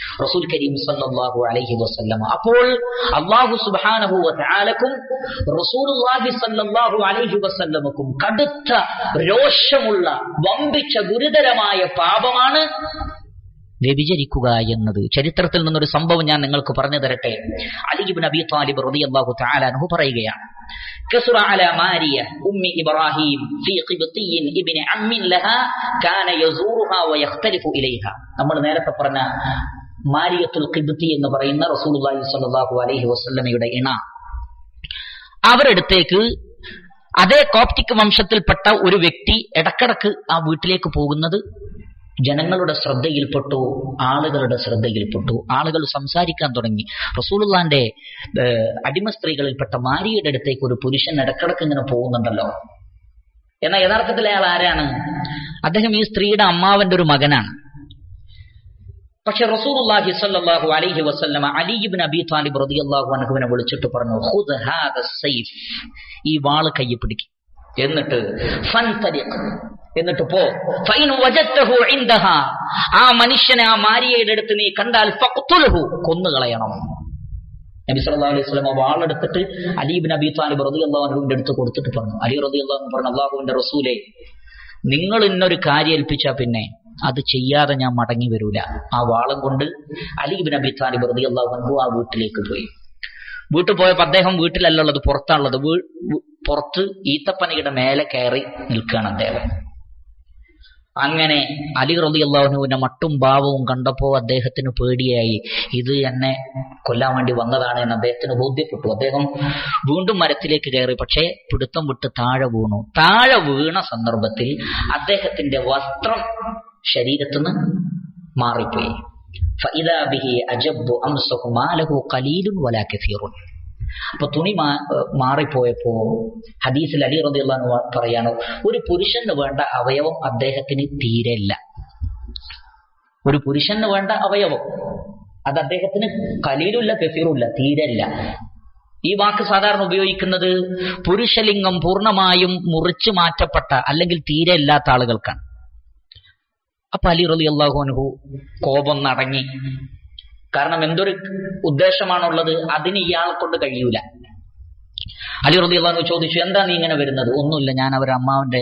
റസൂൽ കരീം സല്ലല്ലാഹു അലൈഹി വസല്ലമ അപ്പോൾ അള്ളാഹു സുബ്ഹാനഹു വതആലക്കും റസൂലുള്ളാഹി സല്ലല്ലാഹു അലൈഹി വസല്ലമക്കും കടുത്ത രോഷമുള്ള വമ്പിച്ച ഗുരുതരമായ പാപമാണ് വ്യഭിചരിക്കുക എന്നത് ചരിത്രത്തിൽ നിന്നൊരു സംഭവം ഞാൻ നിങ്ങൾക്ക് പറഞ്ഞു തരട്ടെ അലിബിൻ അബി താലിബ് റളിയല്ലാഹു തആല അൻഹു പറയുകയാണ് كسر على ماريا أم إبراهيم في قبطي ابن عم لها كان يزورها ويختلف إليها നമ്മൾ നേരത്തെ പറഞ്ഞ മാരിയത്തുൽ ഖിബ്തി എന്ന് പറയുന്ന റസൂലുള്ളാഹി സ്വല്ലല്ലാഹു അലൈഹി വസല്ലമയുടെ ഇണ അവരടുത്തേക്ക് അതേ കോപ്റ്റിക് വംശത്തിൽപ്പെട്ട ഒരു വ്യക്തി ഇടക്കിടക്ക് ആ വീട്ടിലേക്ക് പോകുന്നത് ജനങ്ങളുടെ ശ്രദ്ധയിൽപ്പെട്ടു ആളുകളുടെ ശ്രദ്ധയിൽപ്പെട്ടു ആളുകൾ സംസാരിക്കാൻ തുടങ്ങി റസൂലുള്ളാന്റെ ഏഹ്, അടിമ സ്ത്രീകളിൽപ്പെട്ട മാരിയുടെ അടുത്തേക്ക് ഒരു പുരുഷൻ ഇടക്കിടക്ക് ഇങ്ങനെ പോകുന്നുണ്ടല്ലോ എന്നാൽ യഥാർത്ഥത്തിൽ അയാൾ ആരാണ് അദ്ദേഹം ഈ സ്ത്രീയുടെ അമ്മാവന്റെ ഒരു മകനാണ് പക്ഷെ റസൂലുള്ളാഹി സ്വല്ലല്ലാഹു അലൈഹി വസല്ലമ അലി ഇബ്നു അബി താലിബ് റളിയല്ലാഹു അൻഹുവിനെ വിളിച്ചിട്ട് പറഞ്ഞു ഖുദ് ഹാദ സൈഫ് ഈ വാള് കയ്യിൽ പിടിക്കും എന്നിട്ട് ഫൻതലിഖ് എന്നിട്ട് പോ ഫൈൻ വജദ്തഹു ഇൻദഹ ആ മനുഷ്യനെ ആ മാരിയയുടെ അടുത്ത് നീ കണ്ടാൽ ഫഖ്തുൽഹു കൊന്നുകളയണം നബി സല്ലല്ലാഹു അലൈഹി വസല്ലം വാളെടുത്തിട്ട് അലി ഇബ്നു അബി താലിബ് റളിയല്ലാഹു അൻഹുവിന്റെ അടുത്ത് കൊടുത്തിട്ട് പറഞ്ഞു അലി റളിയല്ലാഹു അൻഹു പറഞ്ഞു അല്ലാഹുവിന്റെ റസൂലേ നിങ്ങൾ ഇന്നൊരു കാര്യം ഏൽപ്പിച്ചാ പിന്നെ അത് ചെയ്യാതെ ഞാൻ മടങ്ങി വരൂല ആ വാളം കൊണ്ട് അലി ഇബ്നു അബി താലിബ് റളിയല്ലാഹു അൻഹു ആ വീട്ടിലേക്ക് പോയി വീട്ടിൽ പോയപ്പോ അദ്ദേഹം വീട്ടിലല്ല ഉള്ളത് പുറത്താണുള്ളത് വീ- വീ- പുറത്ത് ഈത്തപ്പനയുടെ മേലെ കയറി നിൽക്കുകയാണ് അദ്ദേഹം അങ്ങനെ അലി റബി അള്ളാഹുവിന്റെ മട്ടും ഭാവവും കണ്ടപ്പോ അദ്ദേഹത്തിന് പേടിയായി ഇത് എന്നെ കൊല്ലാൻ വേണ്ടി വന്നതാണ് എന്ന് അദ്ദേഹത്തിന് ബോധ്യപ്പെട്ടു അദ്ദേഹം വീണ്ടും മരത്തിലേക്ക് കയറി പക്ഷേ പിടുത്തം വിട്ട് താഴെ വീണു താഴെ വീണ സന്ദർഭത്തിൽ അദ്ദേഹത്തിന്റെ വസ്ത്രം ശരീരത്തുനിന്ന് മാറിപ്പോയി فإذا به أجب أمسك ماله قليل ولا كثير അപ്പൊ തുണി മാ- ഏഹ് മാറിപ്പോയപ്പോ ഹദീസിൽ അലി റദിയുള്ള പറയാണ് ഒരു പുരുഷന് വേണ്ട അവയവം അദ്ദേഹത്തിന് തീരെയില്ല ഒരു പുരുഷന് വേണ്ട അവയവം അത് അദ്ദേഹത്തിന് കലീലുമില്ല കെഫീറുമില്ല തീരെയില്ല ഈ വാക്ക് സാധാരണ ഉപയോഗിക്കുന്നത് പുരുഷലിംഗം പൂർണ്ണമായും മുറിച്ചു മാറ്റപ്പെട്ട അല്ലെങ്കിൽ തീരെ ഇല്ലാത്ത ആളുകൾക്കാണ് അപ്പൊ അലി റലി അള്ളാഹു അനുഹു കോപം നടങ്ങി കാരണം എന്തൊരു ഉദ്ദേശമാണുള്ളത് അതിന് ഇയാളെ കൊണ്ട് കഴിയൂല അലി റലി അള്ളാഹു ചോദിച്ചു എന്താ നീ ഇങ്ങനെ വരുന്നത് ഒന്നുമില്ല ഞാൻ അവരുടെ അമ്മാവന്റെ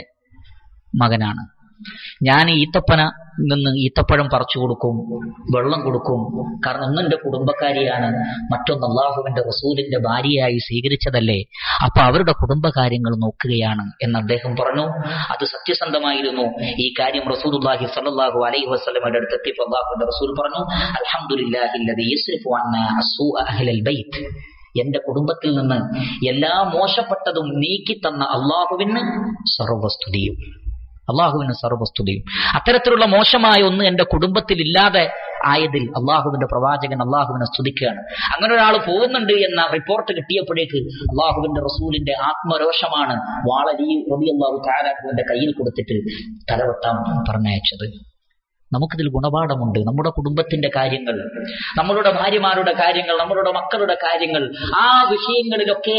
മകനാണ് ഞാൻ ഈത്തപ്പന നിന്ന് ഈത്തപ്പഴം പറിച്ചു കൊടുക്കും വെള്ളം കൊടുക്കും കാരണം ഒന്ന് എന്റെ കുടുംബക്കാരിയാണ് മറ്റൊന്ന് അള്ളാഹുവിന്റെ റസൂലിന്റെ ഭാര്യയായി സ്വീകരിച്ചതല്ലേ അപ്പൊ അവരുടെ കുടുംബകാര്യങ്ങൾ നോക്കുകയാണ് എന്ന് അദ്ദേഹം പറഞ്ഞു അത് സത്യസന്ധമായിരുന്നു ഈ കാര്യം റസൂലുള്ളാഹി സ്വല്ലല്ലാഹു അലൈഹി വസല്ലമയുടെ അടുത്ത് എത്തിയപ്പോൾ അള്ളാഹുവിന്റെ റസൂൽ പറഞ്ഞു അൽഹംദുലില്ലാഹില്ലദീ യസ്രിഫു അന്നാ അസ്സൂഅ അഹ്ലൽ ബൈത്ത് എന്റെ കുടുംബത്തിൽ നിന്ന് എല്ലാ മോശപ്പെട്ടതും നീക്കി തന്ന അള്ളാഹുവിന് സർവസ്തുതിയും അള്ളാഹുവിന് സർവസ്തുതിയും അത്തരത്തിലുള്ള മോശമായ ഒന്ന് എന്റെ കുടുംബത്തിൽ ഇല്ലാതെ ആയതിൽ അള്ളാഹുവിന്റെ പ്രവാചകൻ അള്ളാഹുവിനെ സ്തുതിക്കുകയാണ് അങ്ങനെ ഒരാൾ പോകുന്നുണ്ട് എന്ന റിപ്പോർട്ട് കിട്ടിയപ്പോഴേക്ക് അള്ളാഹുവിന്റെ റസൂലിന്റെ ആത്മരോഷമാണ് വാളലി റബി അള്ളാഹു താരാഹുവിന്റെ കയ്യിൽ കൊടുത്തിട്ട് തലവെട്ടാൻ പറഞ്ഞയച്ചത് നമുക്കിതിൽ ഗുണപാഠമുണ്ട് നമ്മുടെ കുടുംബത്തിന്റെ കാര്യങ്ങൾ നമ്മളുടെ ഭാര്യമാരുടെ കാര്യങ്ങൾ നമ്മളുടെ മക്കളുടെ കാര്യങ്ങൾ ആ വിഷയങ്ങളിലൊക്കെ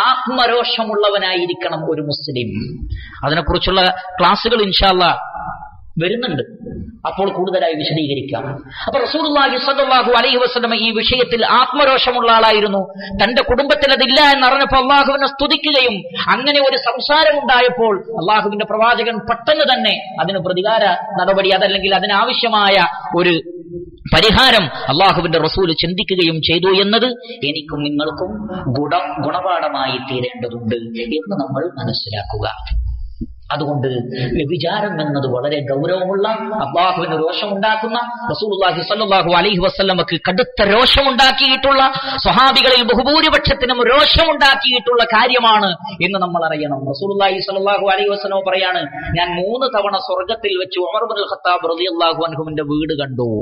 ആത്മരോഷമുള്ളവനായിരിക്കണം ഒരു മുസ്ലിം അതിനെക്കുറിച്ചുള്ള ക്ലാസ്സുകൾ ഇൻഷാല്ല വരുന്നുണ്ട് അപ്പോൾ കൂടുതലായി വിശദീകരിക്കാം അപ്പൊ റസൂലുള്ളാഹി സ്വല്ലല്ലാഹു അലൈഹി വസല്ലമ ഈ വിഷയത്തിൽ ആത്മരോഷമുള്ള ആളായിരുന്നു തന്റെ കുടുംബത്തിൽ അതില്ല എന്നറിഞ്ഞപ്പോൾ അള്ളാഹുവിനെ സ്തുതിക്കുകയും അങ്ങനെ ഒരു സംസാരം ഉണ്ടായപ്പോൾ അള്ളാഹുവിന്റെ പ്രവാചകൻ പെട്ടെന്ന് തന്നെ അതിന് പ്രതികാര നടപടി അതല്ലെങ്കിൽ അതിനാവശ്യമായ ഒരു പരിഹാരം അള്ളാഹുവിന്റെ റസൂൽ ചിന്തിക്കുകയും ചെയ്തു എന്നത് എനിക്കും നിങ്ങൾക്കും ഗുണ ഗുണപാഠമായി തീരേണ്ടതുണ്ട് എന്ന് നമ്മൾ മനസ്സിലാക്കുക അതുകൊണ്ട് വ്യഭിചാരം എന്നത് വളരെ ഗൗരവമുള്ള അള്ളാഹുവിന് രോഷമുണ്ടാക്കുന്ന റസൂലുള്ളാഹി സ്വല്ലല്ലാഹു അലൈഹി വസല്ലമക്ക് കടുത്ത രോഷമുണ്ടാക്കിയിട്ടുള്ള സ്വഹാബികളിൽ ബഹുഭൂരിപക്ഷത്തിനും രോഷമുണ്ടാക്കിയിട്ടുള്ള കാര്യമാണ് എന്ന് നമ്മൾ അറിയണം റസൂലുള്ളാഹി സ്വല്ലല്ലാഹു അലൈഹി വസല്ലം പറയാണ് ഞാൻ മൂന്ന് തവണ സ്വർഗത്തിൽ വെച്ച് ഉമർ ഇബ്നുൽ ഖത്താബ് റളിയല്ലാഹു അൻഹുവിന്റെ വീട് കണ്ടു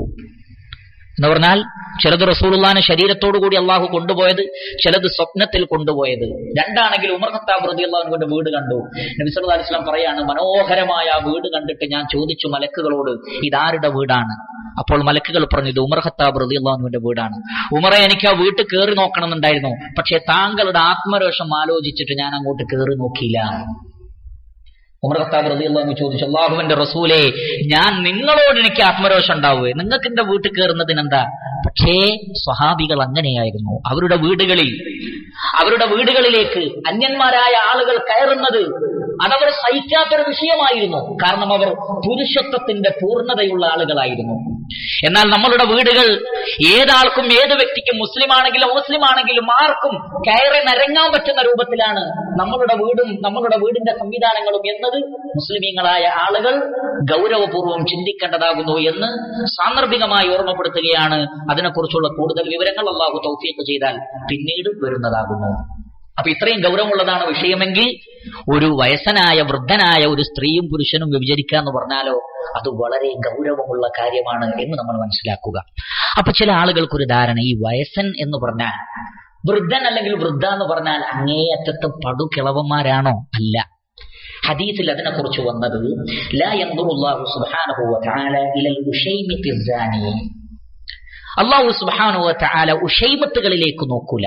എന്ന് പറഞ്ഞാൽ ചിലത് റസൂലുള്ളാനെ ശരീരത്തോടുകൂടി അള്ളാഹു കൊണ്ടുപോയത് ചിലത് സ്വപ്നത്തിൽ കൊണ്ടുപോയത് രണ്ടാണെങ്കിൽ ഉമർ ഖത്താബ് റതി അള്ളാഹുവിന്റെ വീട് കണ്ടു നബി സല്ലല്ലാഹു അലൈഹി വസല്ലം പറയാണ് മനോഹരമായ ആ വീട് കണ്ടിട്ട് ഞാൻ ചോദിച്ചു മലക്കുകളോട് ഇതാരുടെ വീടാണ് അപ്പോൾ മലക്കുകൾ പറഞ്ഞു ഇത് ഉമർ ഖത്താബ് റതി അള്ളാഹുവിന്റെ വീടാണ് ഉമറെ എനിക്ക് ആ വീട്ടിൽ കയറി നോക്കണമെന്നുണ്ടായിരുന്നു പക്ഷേ താങ്കളുടെ ആത്മരോഷം ആലോചിച്ചിട്ട് ഞാൻ അങ്ങോട്ട് കയറി നോക്കിയില്ല ഉമർ ഖത്താബ് റതി അള്ളാഹു ചോദിച്ചു അള്ളാഹുവിന്റെ റസൂലെ ഞാൻ നിങ്ങളോട് എനിക്ക് ആത്മരോഷം ഉണ്ടാവുകയെ നിങ്ങൾക്ക് എന്റെ വീട്ടിൽ കയറുന്നതിന് എന്താ പക്ഷേ സ്വഹാബികൾ അങ്ങനെയായിരുന്നു അവരുടെ വീടുകളിൽ അവരുടെ വീടുകളിലേക്ക് അന്യന്മാരായ ആളുകൾ കയറുന്നത് അതവർ സഹിക്കാത്തൊരു വിഷയമായിരുന്നു കാരണം അവർ പുരുഷത്വത്തിന്റെ പൂർണ്ണതയുള്ള ആളുകളായിരുന്നു എന്നാൽ നമ്മളുടെ വീടുകൾ ഏതാൾക്കും ഏത് വ്യക്തിക്കും മുസ്ലിം ആണെങ്കിലും മുസ്ലിം ആണെങ്കിലും ആർക്കും കയറി നിരങ്ങാൻ പറ്റുന്ന രൂപത്തിലാണ് നമ്മളുടെ വീടും നമ്മളുടെ വീടിന്റെ സംവിധാനങ്ങളും എന്നത് മുസ്ലിമീങ്ങളായ ആളുകൾ ഗൗരവപൂർവ്വം ചിന്തിക്കേണ്ടതാകുന്നു എന്ന് സാന്ദർഭികമായി ഓർമ്മപ്പെടുത്തുകയാണ് അതിനെക്കുറിച്ചുള്ള കൂടുതൽ വിവരങ്ങൾ അള്ളാഹു തൗഫീഖ് ചെയ്താൽ പിന്നീട് വരുന്നതാകുന്നു അപ്പൊ ഇത്രയും ഗൗരവമുള്ളതാണ് വിഷയമെങ്കിൽ ഒരു വയസ്സനായ വൃദ്ധനായ ഒരു സ്ത്രീയും പുരുഷനും വ്യഭിചരിക്കുക എന്ന് പറഞ്ഞാലോ അത് വളരെ ഗൗരവമുള്ള കാര്യമാണ് എന്ന് നമ്മൾ മനസ്സിലാക്കുക അപ്പൊ ചില ആളുകൾക്കൊരു ധാരണ ഈ വയസ്സൻ എന്ന് പറഞ്ഞാൽ വൃദ്ധൻ അല്ലെങ്കിൽ വൃദ്ധ എന്ന് പറഞ്ഞാൽ അങ്ങേയറ്റത്തെ പടുകിളവന്മാരാണോ അല്ല ഹദീസിൽ അതിനെ കുറിച്ച് വന്നത് ലാ യൻദുറുല്ലാഹു സുബ്ഹാനഹു വതആല ഇലൽ ഉശൈമത്തി സാനി അല്ലാഹു സുബ്ഹാനഹു വതആല ഉശൈമത്തുകളിലേക്ക് നോക്കൂല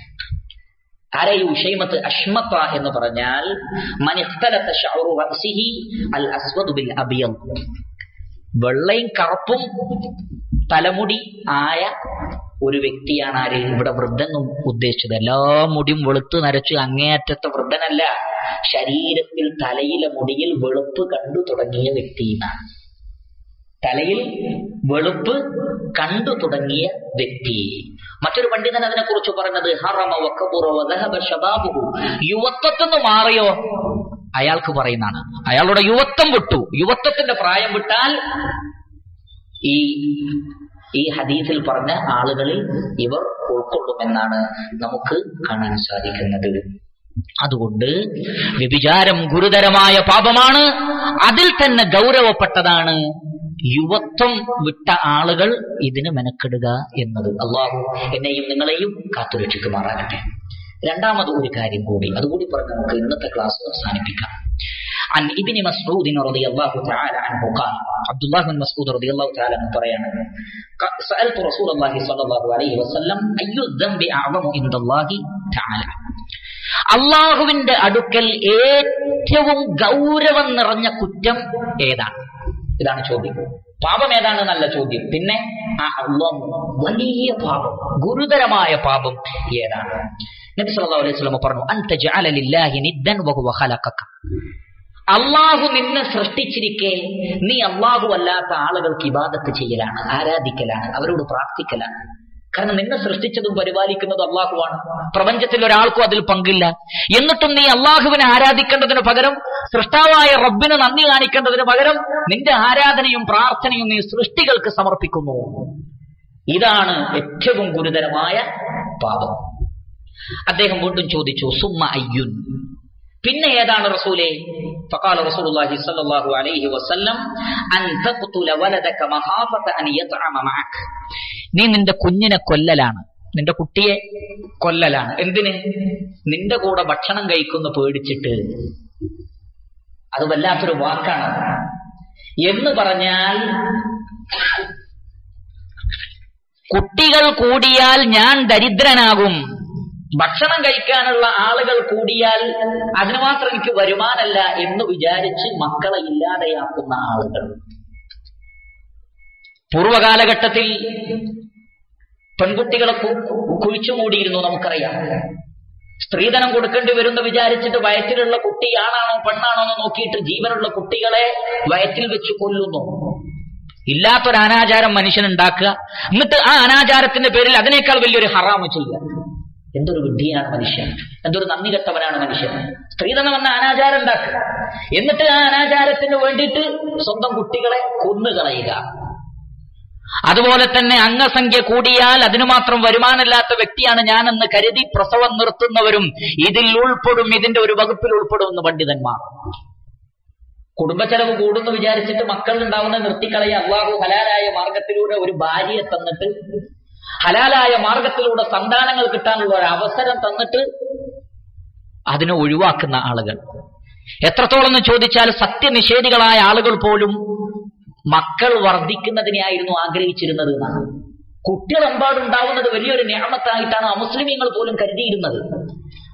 ആരാ ഈ ഉഷൈമത്ത് അഷ്മത്ത എന്ന് പറഞ്ഞാൽ മൻ ഇഖ്തലത ശഅറു റഅസിഹി അൽ അസ്വദു ബിൽ അബിയദ് വെള്ളയും കറുപ്പും തലമുടി ആയ ഒരു വ്യക്തിയാണ് ആര് ഇവിടെ വൃദ്ധനും ഉദ്ദേശിച്ചത് എല്ലാ മുടിയും വെളുത്ത് നരച്ച് അങ്ങേയറ്റത്തെ വൃദ്ധനല്ല ശരീരത്തിൽ തലയിലെ മുടിയിൽ വെളുപ്പ് കണ്ടു തുടങ്ങിയ വ്യക്തിയാണ് തലയിൽ വെളുപ്പ് കണ്ടു തുടങ്ങിയ വ്യക്തി മറ്റൊരു പണ്ഡിതൻ അതിനെ കുറിച്ച് പറഞ്ഞത് ഹറമ വക്കബുറ വദഹബ ശബാബുഹു യുവത്വത്തിന് മാറിയോ അയാൾക്ക് പറയുന്നതാണ് അയാളുടെ യുവത്വം വിട്ടു യുവത്വത്തിന്റെ പ്രായം വിട്ടാൽ ഈ ഈ ഹദീസിൽ പറഞ്ഞ ആളുകളിൽ ഇവർ ഉൾക്കൊള്ളുമെന്നാണ് നമുക്ക് കാണാൻ സാധിക്കുന്നത് അതുകൊണ്ട് വ്യഭിചാരം ഗുരുതരമായ പാപമാണ് അതിൽ തന്നെ ഗൗരവപ്പെട്ടതാണ് യുവത്വം വിട്ട ആളുകൾ ഇതിന് മെനക്കെടുക എന്നത് അള്ളാഹു എന്നെയും നിങ്ങളെയും കാത്തുരക്ഷിക്കുമാറാകട്ടെ രണ്ടാമത് ഒരു കാര്യം കൂടി അതുകൂടി പറഞ്ഞ് നമുക്ക് ഇന്നത്തെ ക്ലാസ് അവസാനിപ്പിക്കാം عن ابن مسعود رضي الله تعالى عنه قال عبد الله بن مسعود رضي الله تعالى عنه പറയാണ് سألت رسول الله صلى الله عليه وسلم أي الذنب أعظم عند الله تعالى അള്ളാഹുവിന്റെ അടുക്കൽ ഏറ്റവും ഗൗരവം നിറഞ്ഞ കുറ്റം ഏതാണ് ഇതാണ് ചോദ്യം പാപം ഏതാണ് നല്ല ചോദ്യം പിന്നെ ആ അള്ളാഹ് വലിയ പാപം ഗുരുതരമായ പാപം ഏതാണ് നബി സല്ലല്ലാഹു അലൈഹി വസല്ലം പറഞ്ഞു അൻത ജഅല ലില്ലാഹി നിദ്ദൻ വഹുവ ഖലഖക അള്ളാഹു നിന്നെ സൃഷ്ടിച്ചിരിക്കെ നീ അള്ളാഹു അല്ലാത്ത ആളുകൾക്ക് ഇബാദത്ത് ചെയ്യലാണ് ആരാധിക്കലാണ് അവരോട് പ്രാർത്ഥിക്കലാണ് കാരണം നിന്നെ സൃഷ്ടിച്ചതും പരിപാലിക്കുന്നതും അള്ളാഹുവാണ് പ്രപഞ്ചത്തിൽ ഒരാൾക്കും അതിൽ പങ്കില്ല എന്നിട്ടും നീ അള്ളാഹുവിനെ ആരാധിക്കേണ്ടതിന് പകരം സൃഷ്ടാവായ റബ്ബിന് നന്ദി കാണിക്കേണ്ടതിന് പകരം നിന്റെ ആരാധനയും പ്രാർത്ഥനയും നീ സൃഷ്ടികൾക്ക് സമർപ്പിക്കുന്നു ഇതാണ് ഏറ്റവും ഗുരുതരമായ പാപം അദ്ദേഹം വീണ്ടും ചോദിച്ചു സുമ്മ അയ്യുൻ പിന്നെ ഏതാണ് റസൂലെ فقال رسول الله صلى الله عليه وسلم أن تقتل ولدك مخافة أن يطعم معك നീ നിന്റെ കുഞ്ഞിനെ കൊല്ലലാണ് നിന്റെ കുട്ടിയെ കൊല്ലലാണ് എന്തിന് നിന്റെ കൂടെ ഭക്ഷണം കഴിക്കുന്ന പേടിച്ചിട്ട് അത് വല്ലാത്തൊരു വാക്കാണ് എന്ന് പറഞ്ഞാൽ കുട്ടികൾ കൂടിയാൽ ഞാൻ ദരിദ്രനാകും ഭക്ഷണം കഴിക്കാനുള്ള ആളുകൾ കൂടിയാൽ അതിന് മാത്രം എനിക്ക് വരുമാനല്ല എന്ന് വിചാരിച്ച് മക്കളെ ഇല്ലാതെയാക്കുന്ന ആളുകൾ പൂർവകാലഘട്ടത്തിൽ പെൺകുട്ടികളെ കുഴിച്ചുമൂടിയിരുന്നു നമുക്കറിയാം സ്ത്രീധനം കൊടുക്കേണ്ടി വരുന്ന വിചാരിച്ചിട്ട് വയറ്റിലുള്ള കുട്ടി ആണാണോ പെണ്ണാണോ എന്ന് നോക്കിയിട്ട് ജീവനുള്ള കുട്ടികളെ വയറ്റിൽ വെച്ച് കൊല്ലുന്നു ഇല്ലാത്തൊരു അനാചാരം മനുഷ്യനുണ്ടാക്കുക എന്നിട്ട് ആ അനാചാരത്തിന്റെ പേരിൽ അതിനേക്കാൾ വലിയൊരു ഹറാമ് ചെയ്യുക എന്തൊരു വിഡ്ഢിയാണ് മനുഷ്യൻ എന്തൊരു നന്ദി കെട്ടവനാണ് മനുഷ്യൻ സ്ത്രീധനം എന്ന അനാചാരം ഉണ്ടാക്കുക എന്നിട്ട് ആ അനാചാരത്തിന് വേണ്ടിയിട്ട് സ്വന്തം കുട്ടികളെ കൊന്നുകളയുക അതുപോലെ തന്നെ അംഗസംഖ്യ കൂടിയാൽ അതിനു മാത്രം വരുമാനമില്ലാത്ത വ്യക്തിയാണ് ഞാനെന്ന് കരുതി പ്രസവം നിർത്തുന്നവരും ഇതിൽ ഉൾപ്പെടും ഇതിന്റെ ഒരു വകുപ്പിൽ ഉൾപ്പെടുമെന്ന് പണ്ഡിതന്മാർ കുടുംബച്ചെലവ് കൂടുന്നു വിചാരിച്ചിട്ട് മക്കൾ ഉണ്ടാവുന്ന നിർത്തിക്കളയ അള്ളാഹു ഹലാലായ മാർഗത്തിലൂടെ ഒരു ഭാര്യയെ തന്നിട്ട് ഹലാലായ മാർഗത്തിലൂടെ സന്താനങ്ങൾ കിട്ടാനുള്ള ഒരു അവസരം തന്നിട്ട് അതിനെ ഒഴിവാക്കുന്ന ആളുകൾ എത്രത്തോളം എന്ന് ചോദിച്ചാൽ സത്യനിഷേധികളായ ആളുകൾ പോലും മക്കൾ വർദ്ധിക്കുന്നതിനെയായിരുന്നു ആഗ്രഹിച്ചിരുന്നത് എന്നാണ് കുട്ടികൾ എമ്പാടുണ്ടാവുന്നത് വലിയൊരു ഞാമത്തായിട്ടാണ് അമുസ്ലിമീങ്ങൾ പോലും കരുതിയിരുന്നത്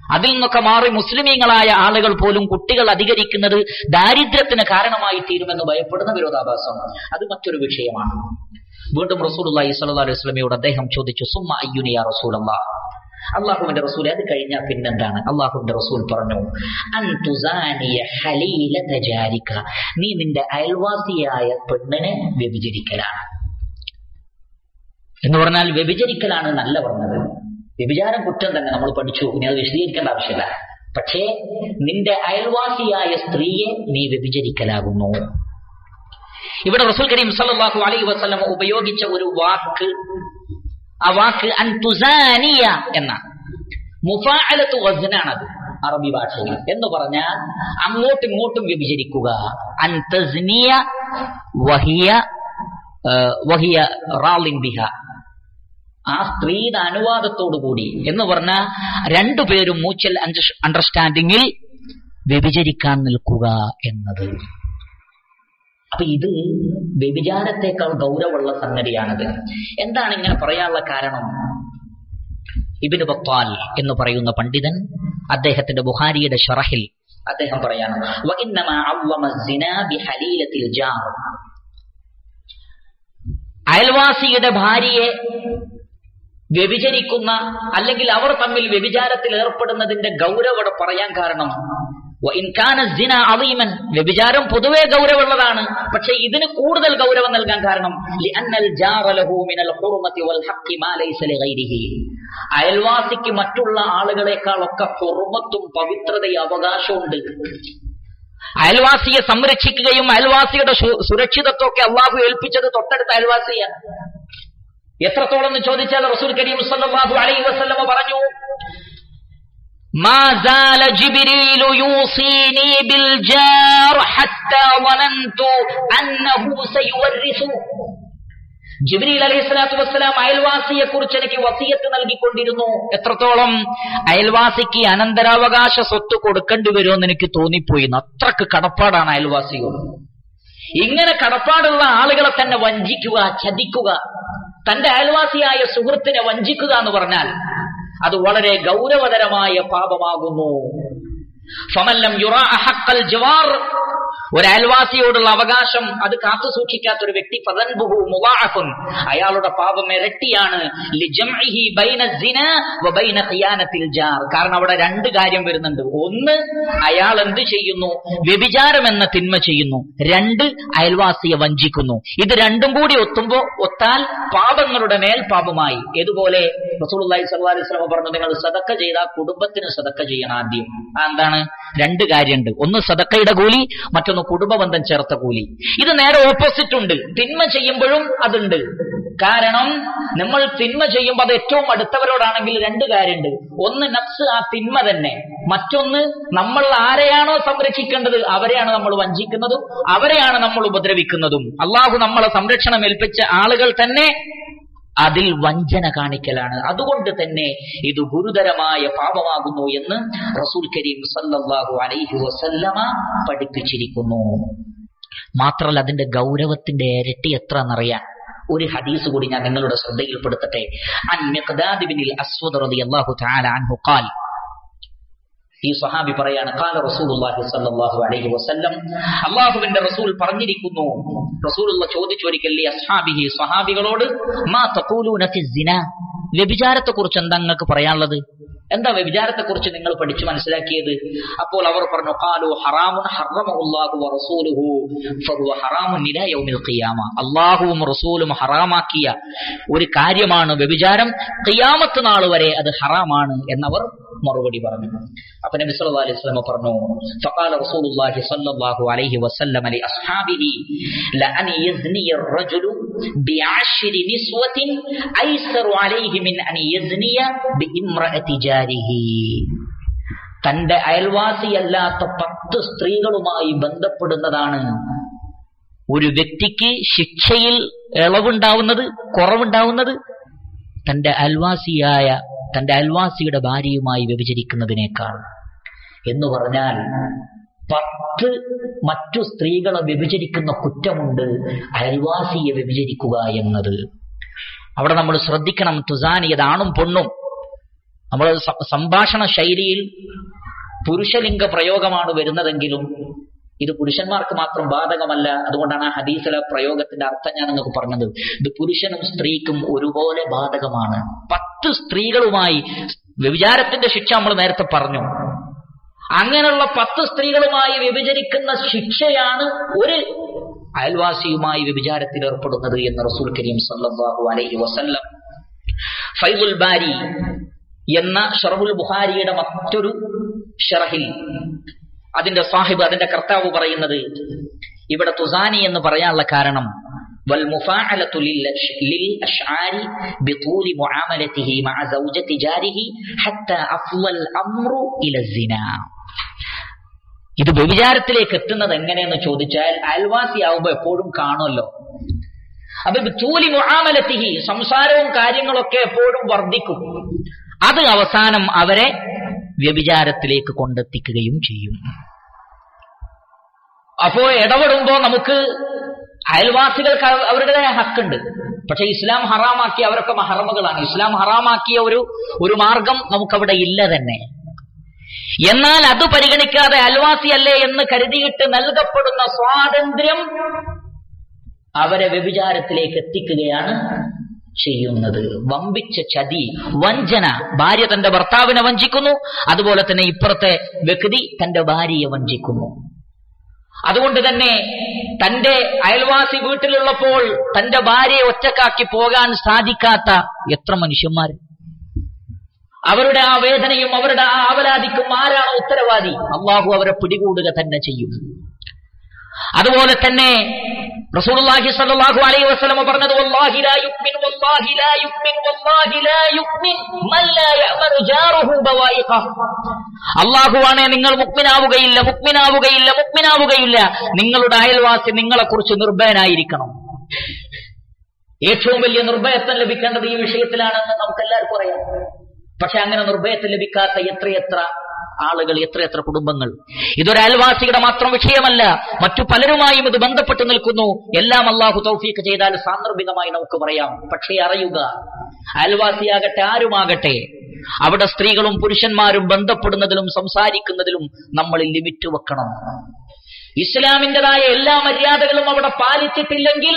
അതിൽ നിന്നൊക്കെ മാറി മുസ്ലിമീങ്ങളായ ആളുകൾ പോലും കുട്ടികൾ അധികരിക്കുന്നത് ദാരിദ്ര്യത്തിന് കാരണമായി തീരുമെന്ന് ഭയപ്പെടുന്ന വിരോധാഭാസം അത് മറ്റൊരു വിഷയമാണ് വീണ്ടും റസൂലുള്ളാഹി സ്വല്ലല്ലാഹു അലൈഹി വസല്ലമയോട് അദ്ദേഹം ചോദിച്ചു സുമ്മ അയ്യുനി യാ റസൂലല്ലാഹ് അള്ളാഹുവിന്റെ റസൂൽ അത് കഴിഞ്ഞാൽ പിന്നെന്താണ് അള്ളാഹുവിന്റെ റസൂൽ പറഞ്ഞു അൻ തുസാനിയ ഹലീലത ജാരിക നീ നിന്റെ അയൽവാസിയായ പെണ്ണിനെ വ്യഭിചരിക്കലാണ് എന്ന് പറഞ്ഞാൽ വ്യഭിചരിക്കലാണ് നല്ല പറഞ്ഞത് വ്യഭിചാരം കുറ്റം തന്നെ നമ്മൾ പഠിച്ചു ഇനി അത് വിശദീകരിക്കേണ്ട ആവശ്യമില്ല പക്ഷേ നിന്റെ അയൽവാസിയായ സ്ത്രീയെ നീ വ്യഭിചരിക്കലാകുന്നു ഇവിടെ റസൂൽ കരീം സല്ലല്ലാഹു അലൈഹി വസല്ലം ഉപയോഗിച്ച ഒരു വാക്ക് ആ വാക്ക് അൻതുസാനിയ എന്നാണ് മുഫാഅലത്തു വസ്നാണത് അറബി ഭാഷയിൽ എന്ന് പറഞ്ഞാൽ അങ്ങോട്ടും ഇങ്ങോട്ടും വ്യഭിചരിക്കുക അൻതസ്നിയ വഹിയ ആ, വഹിയ റാളിൻ ബിഹ ആ സ്ത്രീയുടെ അനുവാദത്തോടു കൂടി എന്ന് പറഞ്ഞാൽ രണ്ടുപേരും മ്യൂച്വൽ അണ്ടർസ്റ്റാൻഡിങ്ങിൽ വ്യഭിചരിക്കാൻ നിൽക്കുക എന്നത് അപ്പൊ ഇത് വ്യഭിചാരത്തെക്കാൾ ഗൗരവമുള്ള സംഗതിയാണിത് എന്താണ് ഇങ്ങനെ പറയാനുള്ള കാരണം ഇബിന് ബത്താൽ എന്ന് പറയുന്ന പണ്ഡിതൻ അദ്ദേഹത്തിന്റെ ബുഹാരിയുടെ ഷറഹിൽ അദ്ദേഹം പറയാണ് "വഇന്നമാ അവ്വമ الزِّنَا بِحَلِيلَةِ الْجَارِ." അയൽവാസിയുടെ ഭാര്യയെ വ്യഭിചരിക്കുന്ന അല്ലെങ്കിൽ അവർ തമ്മിൽ വ്യഭിചാരത്തിൽ ഏർപ്പെടുന്നതിന്റെ ഗൗരവം പറയാൻ കാരണം وإن كان الزنا عظيما വ്യഭിചാരം പൊതുവെ ഗൗരവമുള്ളതാണ് പക്ഷെ ഇതിന് കൂടുതൽ ഗൗരവം നൽകാൻ കാരണം لأن الجار له من الحرمة والحق ما ليس لغيره അയൽവാസിക്ക് മറ്റുള്ള ആളുകളെക്കാളൊക്കെ ഹുർമത്തും പവിത്രതയും അവകാശമുണ്ട് അയൽവാസിയെ സംരക്ഷിക്കുകയും അയൽവാസിയുടെ സു- സുരക്ഷിതത്വമൊക്കെ അള്ളാഹു ഏൽപ്പിച്ചത് തൊട്ടടുത്ത അയൽവാസിയാണ് എത്രത്തോളം എന്ന് ചോദിച്ചാൽ റസൂൽ കരീം സല്ലല്ലാഹു അലൈഹി വസല്ലമ പറഞ്ഞു ما زال جبريل يوصيني بالجار حتى ظننت أنه سيورث ജിബ്രീൽ അലൈഹി സ്വലാത്തു വസ്സലാം അയൽവാസിയെ കുറിച്ച് എനിക്ക് വസിയത്ത് നൽകിക്കൊണ്ടിരുന്നു എത്രത്തോളം അയൽവാസിക്ക് അനന്തരാവകാശ സ്വത്ത് കൊടുക്കേണ്ടി വരുമെന്ന് എനിക്ക് തോന്നിപ്പോയി അത്രക്ക് കടപ്പാടാണ് അയൽവാസിയോട് ഇങ്ങനെ കടപ്പാടുള്ള ആളുകളെ തന്നെ വഞ്ചിക്കുക ചതിക്കുക തന്റെ അയൽവാസിയായ സുഹൃത്തിനെ വഞ്ചിക്കുക എന്ന് പറഞ്ഞാൽ അത് വളരെ ഗൗരവതരമായ പാപമാകുന്നു ഫമല്ലം യുറാ ഹഖൽ ജവാർ ഒരു അയൽവാസിയോടുള്ള അവകാശം അത് കാത്തു സൂക്ഷിക്കാത്ത ഒരു വ്യക്തി ഫദൻബുഹു മുളാഅഫുൻ അയാളുടെ പാപം ഇരട്ടിയാണ് ലിജംഇഹി ബൈന സിന വ ബൈന ഖിയാനത്തിൽ ജാർ കാരണം അവിടെ രണ്ട് കാര്യം വരുന്നുണ്ട് ഒന്ന് അയാൾ എന്ത് ചെയ്യുന്നു വ്യഭിചാരം എന്ന തിന്മ ചെയ്യുന്നു രണ്ട് അയൽവാസിയെ വഞ്ചിക്കുന്നു ഇത് രണ്ടും കൂടി ഒത്തുമ്പോ ഒത്താൽ പാപങ്ങളുടെ മേൽ പാപമായി ഇതുപോലെ റസൂലുള്ളാഹി സ്വല്ലല്ലാഹു അലൈഹി വസല്ലം പറഞ്ഞു നിങ്ങൾ സദക്ക ചെയ്താൽ കുടുംബത്തിന് സദക്ക ചെയ്യണം ആദ്യം ആ എന്താണ് രണ്ട് കാര്യമുണ്ട് ഒന്ന് സദക്കയുടെ കൂലി മറ്റൊന്ന് കുടുംബബന്ധം ചേർത്ത കൂലി ഇത് നേരെ ഓപ്പോസിറ്റ് ഉണ്ട് തിന്മ ചെയ്യുമ്പോഴും അതുണ്ട് കാരണം നമ്മൾ തിന്മ ചെയ്യുമ്പോൾ അത് ഏറ്റവും അടുത്തവരോടാണെങ്കിൽ രണ്ട് കാര്യമുണ്ട് ഒന്ന് നഫ്സ് ആ തിന്മ തന്നെ മറ്റൊന്ന് നമ്മൾ ആരെയാണോ സംരക്ഷിക്കേണ്ടത് അവരെയാണ് നമ്മൾ വഞ്ചിക്കുന്നതും അവരെയാണ് നമ്മൾ ഉപദ്രവിക്കുന്നതും അള്ളാഹു നമ്മളെ സംരക്ഷണം ഏൽപ്പിച്ച ആളുകൾ തന്നെ അതിൽ വഞ്ചന കാണിക്കലാണ് അതുകൊണ്ട് തന്നെ ഇത് ഗുരുതരമായ പാപമാകുന്നു എന്ന് റസൂൽ കരീം സല്ലല്ലാഹു അലൈഹി വസല്ലമ പഠിപ്പിച്ചിരിക്കുന്നു മാത്രമല്ല അതിന്റെ ഗൗരവത്തിന്റെ ഇരട്ടി എത്ര എന്നറിയാൻ ഒരു ഹദീസ് കൂടി ഞാൻ നിങ്ങളുടെ ശ്രദ്ധയിൽപ്പെടുത്തട്ടെ അൻ മിഖ്ദാദ് ബിനിൽ അസ്വദ് റളിയല്ലാഹു തആല അൻഹു ഖാൽ ഈ സ്വഹാബി പറയാണ് കാല റസൂലുള്ളാഹി സ്വല്ലല്ലാഹു അലൈഹി വസല്ലം അള്ളാഹുവിന്റെ റസൂൽ പറഞ്ഞിരിക്കുന്നു റസൂലുള്ള ചോദിച്ചൊരിക്കൽ ലി അസ്ഹാബിഹി സ്വഹാബികളോട് മാ തഖൂലൂന ഫി സിന വ്യഭിചാരത്തെ കുറിച്ച് എന്താ നിങ്ങൾക്ക് പറയാനുള്ളത് എന്താ വ്യഭിചാരത്തെ കുറിച്ച് നിങ്ങൾ പഠിച്ചു മനസ്സിലാക്കിയത് അപ്പോൾ അവർ പറഞ്ഞു ഖാലു ഹറാമുൻ ഹറമഹുല്ലാഹു വ റസൂലുഹു ഫഹുവ ഹറാമുൻ ഇലാ യൗമിൽ ഖിയാമ അല്ലാഹുവും റസൂലും ഹറാമാക്കിയ ഒരു കാര്യമാണ് വ്യഭിചാരം ഖിയാമത്ത് നാൾ വരെ അത് ഹറാമാണ് എന്നവർ മറുപടി പറഞ്ഞു അപ്പൊ നബി സല്ലല്ലാഹു അലൈഹി വസല്ലം പറഞ്ഞു ഫഖാല റസൂലുള്ളാഹി സ്വല്ലല്ലാഹു അലൈഹി വസല്ലം ലി അസ്ഹാബിഹി ലഅൻ യസ്നി الرجل بعشر نسوة أيسر عليه من أن يزني بامرأة جاره തന്റെ അയൽവാസിയല്ലാത്ത പത്ത് സ്ത്രീകളുമായി ബന്ധപ്പെടുന്നതാണ് ഒരു വ്യക്തിക്ക് ശിക്ഷയിൽ ഇളവുണ്ടാവുന്നത് കുറവുണ്ടാവുന്നത് തന്റെ അയൽവാസിയായ തന്റെ അയൽവാസിയുടെ ഭാര്യയുമായി വ്യഭിചരിക്കുന്നതിനേക്കാൾ എന്ന് പറഞ്ഞാൽ പത്ത് മറ്റു സ്ത്രീകളെ വ്യഭിചരിക്കുന്ന കുറ്റമുണ്ട് അയൽവാസിയെ വ്യഭിചരിക്കുക എന്നത് അവിടെ നമ്മൾ ശ്രദ്ധിക്കണം തുസാനിയത് ആണും പൊണ്ണും നമ്മൾ സ- സംഭാഷണ ശൈലിയിൽ പുരുഷലിംഗ പ്രയോഗമാണ് വരുന്നതെങ്കിലും ഇത് പുരുഷന്മാർക്ക് മാത്രം ബാധകമല്ല അതുകൊണ്ടാണ് ആ ഹദീസിലെ പ്രയോഗത്തിന്റെ അർത്ഥം ഞാൻ നിങ്ങൾക്ക് പറഞ്ഞത് ഇത് പുരുഷനും സ്ത്രീക്കും ഒരുപോലെ ബാധകമാണ് പത്ത് സ്ത്രീകളുമായി വ്യഭിചാരത്തിന്റെ ശിക്ഷ നമ്മൾ നേരത്തെ പറഞ്ഞു അങ്ങനെയുള്ള പത്ത് സ്ത്രീകളുമായി വ്യഭിചരിക്കുന്ന ശിക്ഷയാണ് ഒരു അയൽവാസിയുമായി വ്യഭിചാരത്തിൽ ഏർപ്പെടുന്നത് എന്ന് റസൂൽ കരീം സല്ലല്ലാഹു അലൈഹി വസല്ലം ഫൈദുൽ ബാരി എന്ന ഷറഹുൽ ബുഹാരിയുടെ മറ്റൊരു ഷറഹിൽ അതിന്റെ സാഹിബ് അതിന്റെ കർത്താവ് പറയുന്നത് ഇവിടെ തുസാനി എന്ന് പറയാനുള്ള കാരണം والمفاعلة للأش- للأشعار بطول معاملته مع زوجة جاره حتى أفضى الأمر إلى الزنا ഇത് വ്യഭിചാരത്തിലേക്ക് എത്തുന്നത് എങ്ങനെയെന്ന് ചോദിച്ചാൽ അയൽവാസിയാവുമ്പോ എപ്പോഴും കാണുമല്ലോ അപ്പൊ തൂലി മുഹാമലത്തിഹി സംസാരവും കാര്യങ്ങളൊക്കെ എപ്പോഴും വർദ്ധിക്കും അത് അവസാനം അവരെ വ്യഭിചാരത്തിലേക്ക് കൊണ്ടെത്തിക്കുകയും ചെയ്യും അപ്പോ ഇടപെടുമ്പോ നമുക്ക് അയൽവാസികൾക്ക് അവ- അവരുടേതായ ഹക്കുണ്ട് പക്ഷെ ഇസ്ലാം ഹറാമാക്കിയ അവരൊക്കെ മഹറമുകളാണ് ഇസ്ലാം ഹറാമാക്കിയ ഒരു ഒരു മാർഗം നമുക്കവിടെ ഇല്ല തന്നെ എന്നാൽ അത് പരിഗണിക്കാതെ അയൽവാസിയല്ലേ എന്ന് കരുതിയിട്ട് നൽകപ്പെടുന്ന സ്വാതന്ത്ര്യം അവരെ വ്യഭിചാരത്തിലേക്ക് എത്തിക്കുകയാണ് ചെയ്യുന്നത് വമ്പിച്ച ചതി വഞ്ചന ഭാര്യ തന്റെ ഭർത്താവിനെ വഞ്ചിക്കുന്നു അതുപോലെ തന്നെ ഇപ്പുറത്തെ വ്യക്തി തന്റെ ഭാര്യയെ വഞ്ചിക്കുന്നു അതുകൊണ്ട് തന്നെ തന്റെ അയൽവാസി വീട്ടിലുള്ളപ്പോൾ തന്റെ ഭാര്യയെ ഒറ്റക്കാക്കി പോകാൻ സാധിക്കാത്ത എത്ര മനുഷ്യന്മാർ അവരുടെ ആ വേദനയും അവരുടെ ആ ആവലാതിക്കും ആരാണ് ഉത്തരവാദി അള്ളാഹു അവരെ പിടികൂടുക തന്നെ ചെയ്യും അതുപോലെ തന്നെ റസൂലുള്ളാഹി സ്വല്ലല്ലാഹു അലൈഹി വസല്ലം പറഞ്ഞത് വല്ലാഹി ലാ യുക്മിൻ വല്ലാഹി ലാ യുക്മിൻ വല്ലാഹി ലാ യുക്മിൻ മൻ ലാ യഅമനു ജാറുഹു ബവായിഖ അല്ലാഹുവാണേ നിങ്ങൾ മുക്മിനാവുകയില്ല മുക്മിനാവുകയില്ല മുക്മിനാവുകയില്ല നിങ്ങളുടെ അയൽവാസി നിങ്ങളെക്കുറിച്ച് നിർഭയനായിരിക്കണം ഏറ്റവും വലിയ നിർഭയത്വം ലഭിക്കേണ്ടത് ഈ വിഷയത്തിലാണെന്ന് നമുക്ക് എല്ലാവർക്കും അറിയാം പക്ഷെ അങ്ങനെ നിർഭയത്വം ലഭിക്കാത്ത എത്രയെത്ര ആളുകൾ എത്രയെത്ര കുടുംബങ്ങൾ ഇതൊരു അയൽവാസിയുടെ മാത്രം വിഷയമല്ല മറ്റു പലരുമായും ഇത് ബന്ധപ്പെട്ട് നിൽക്കുന്നു എല്ലാം അള്ളാഹു തൗഫീക്ക് ചെയ്താൽ സാന്ദർഭികമായി നമുക്ക് പറയാം പക്ഷേ അറിയുക അയൽവാസിയാകട്ടെ ആരുമാകട്ടെ അവിടെ സ്ത്രീകളും പുരുഷന്മാരും ബന്ധപ്പെടുന്നതിലും സംസാരിക്കുന്നതിലും നമ്മൾ ലിമിറ്റ് വെക്കണം ഇസ്ലാമിൻ്റെതായ എല്ലാ മര്യാദകളും അവിടെ പാലിച്ചിട്ടില്ലെങ്കിൽ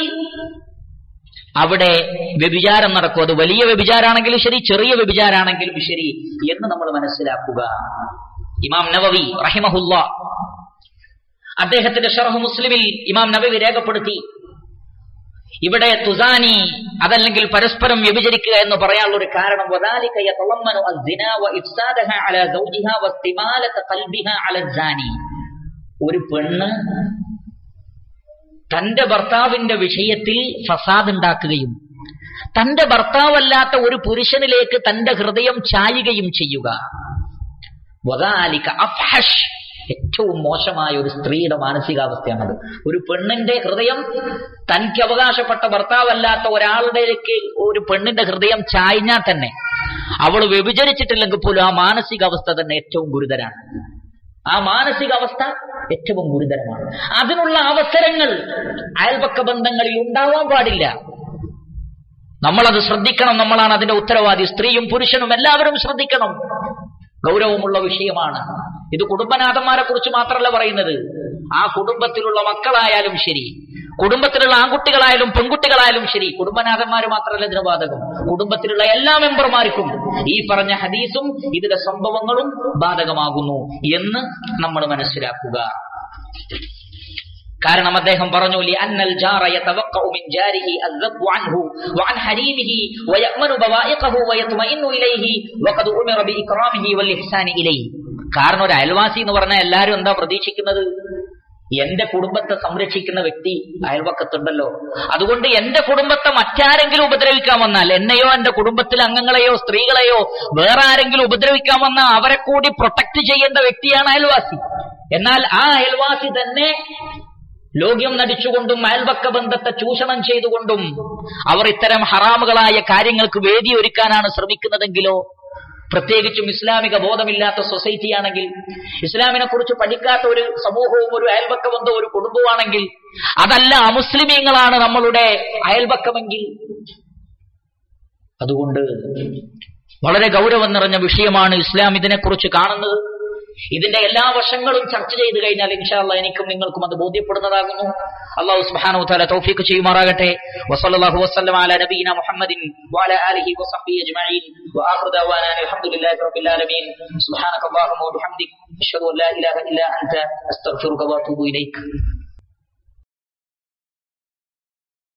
അവിടെ വ്യഭിചാരം നടക്കും അത് വലിയ വ്യഭിചാരാണെങ്കിലും ശരി ചെറിയ വ്യഭിചാരാണെങ്കിലും ശരി എന്ന് നമ്മൾ മനസ്സിലാക്കുക ഇമാം നവവി റഹിമഹുല്ല അദ്ദേഹത്തിന്റെ ഷറഹ് മുസ്ലിമിൽ ഇമാം നവവി രേഖപ്പെടുത്തി ഇവിടെ തുസാനി അതല്ലെങ്കിൽ പരസ്പരം വ്യഭിചരിക്കുക എന്ന് പറയാനുള്ള ഒരു കാരണം وذلك يتضمن الزنا وإفسادها على زوجها واستمالة قلبها على الزاني ഒരു പെണ്ണ് തന്റെ ഭർത്താവിന്റെ വിഷയത്തിൽ ഫസാദ് ഉണ്ടാക്കുകയും തന്റെ ഭർത്താവല്ലാത്ത ഒരു പുരുഷനിലേക്ക് തന്റെ ഹൃദയം ചായുകയും ചെയ്യുക വദാലിക അഫ്ഹഷ് ഏറ്റവും മോശമായ ഒരു സ്ത്രീയുടെ മാനസികാവസ്ഥയാണത് ഒരു പെണ്ണിന്റെ ഹൃദയം തനിക്ക് അവകാശപ്പെട്ട ഭർത്താവല്ലാത്ത ഒരാളുടെക്ക് ഒരു പെണ്ണിന്റെ ഹൃദയം ചായഞ്ഞാൽ തന്നെ അവൾ വ്യഭിചരിച്ചിട്ടില്ലെങ്കിൽ പോലും ആ മാനസികാവസ്ഥ തന്നെ ഏറ്റവും ഗുരുതരാണ് ആ മാനസികാവസ്ഥ ഏറ്റവും ഗുരുതരമാണ് അതിനുള്ള അവസരങ്ങൾ അയൽപക്ക ബന്ധങ്ങളിൽ ഉണ്ടാവാൻ പാടില്ല നമ്മളത് ശ്രദ്ധിക്കണം നമ്മളാണ് അതിന്റെ ഉത്തരവാദി സ്ത്രീയും പുരുഷനും എല്ലാവരും ശ്രദ്ധിക്കണം ഗൗരവമുള്ള വിഷയമാണ് ഇത് കുടുംബനാഥന്മാരെ കുറിച്ച് മാത്രമല്ല പറയുന്നത് ആ കുടുംബത്തിലുള്ള മക്കളായാലും ശരി കുടുംബത്തിലുള്ള ആൺകുട്ടികളായാലും പെൺകുട്ടികളായാലും ശരി കുടുംബനാഥന്മാർ മാത്രമല്ല ഇതിന് ബാധകം കുടുംബത്തിലുള്ള എല്ലാ മെമ്പർമാർക്കും ഈ പറഞ്ഞ ഹദീസും ഇതിലെ സംഭവങ്ങളും ബാധകമാകുന്നു എന്ന് നമ്മൾ മനസ്സിലാക്കുക കാരണം അദ്ദേഹം പറഞ്ഞു لأن الجار يتوقع من جاره الذب عنه وعن حريمه ويأمن بوائقه ويطمئن إليه وقد أمر بإكرامه والإحسان إليه കാരണം ഒരു അയൽവാസി എന്ന് പറഞ്ഞാൽ എല്ലാവരും എന്താ പ്രതീക്ഷിക്കുന്നത് എന്റെ കുടുംബത്തെ സംരക്ഷിക്കുന്ന വ്യക്തി അയൽവക്കത്തുണ്ടല്ലോ അതുകൊണ്ട് എന്റെ കുടുംബത്തെ മറ്റാരെങ്കിലും ഉപദ്രവിക്കാൻ വന്നാൽ എന്നെയോ എന്റെ കുടുംബത്തിലെ അംഗങ്ങളെയോ സ്ത്രീകളെയോ വേറെ ആരെങ്കിലും ഉപദ്രവിക്കാൻ വന്നാൽ അവരെ കൂടി പ്രൊട്ടക്ട് ചെയ്യേണ്ട വ്യക്തിയാണ് അയൽവാസി എന്നാൽ ആ അയൽവാസി തന്നെ ലോക്യം നടിച്ചുകൊണ്ടും അയൽവക്ക ബന്ധത്തെ ചൂഷണം ചെയ്തുകൊണ്ടും അവർ ഇത്തരം ഹറാമുകളായ കാര്യങ്ങൾക്ക് വേദി ഒരുക്കാനാണ് ശ്രമിക്കുന്നതെങ്കിലോ പ്രത്യേകിച്ചും ഇസ്ലാമിക ബോധമില്ലാത്ത സൊസൈറ്റി ആണെങ്കിൽ ഇസ്ലാമിനെ കുറിച്ച് പഠിക്കാത്ത ഒരു സമൂഹവും ഒരു അയൽപക്ക ബന്ധവും ഒരു കുടുംബമാണെങ്കിൽ അതല്ല അമുസ്ലിമീങ്ങളാണ് നമ്മളുടെ അയൽപക്കമെങ്കിൽ അതുകൊണ്ട് വളരെ ഗൗരവം നിറഞ്ഞ വിഷയമാണ് ഇസ്ലാം ഇതിനെക്കുറിച്ച് കാണുന്നത് ഇതിന്റെ എല്ലാ വശങ്ങളും ചർച്ച ചെയ്തു കഴിഞ്ഞാൽ ഇൻഷാല്ല എനിക്കും നിങ്ങൾക്കും അത് ബോധ്യപ്പെടുന്നതാകുന്നു അള്ളാഹു സുബ്ഹാനഹു വതആല തൗഫീഖ് ചെയ്യുമാറാകട്ടെ വസല്ലല്ലാഹു വസല്ലം അലാ നബീന മുഹമ്മദിൻ വഅലാ ആലിഹി വസഹ്ബിഹി അജ്മഈൻ വആഖിറു ദഅവാനാ അൽഹംദുലില്ലാഹി റബ്ബിൽ ആലമീൻ സുബ്ഹാനക അല്ലാഹുമ്മ വബിഹംദിക അഷ്ഹദു അൻ ലാ ഇലാഹ ഇല്ലാ അൻത അസ്തഗ്ഫിറുക വഅതൂബു ഇലൈക്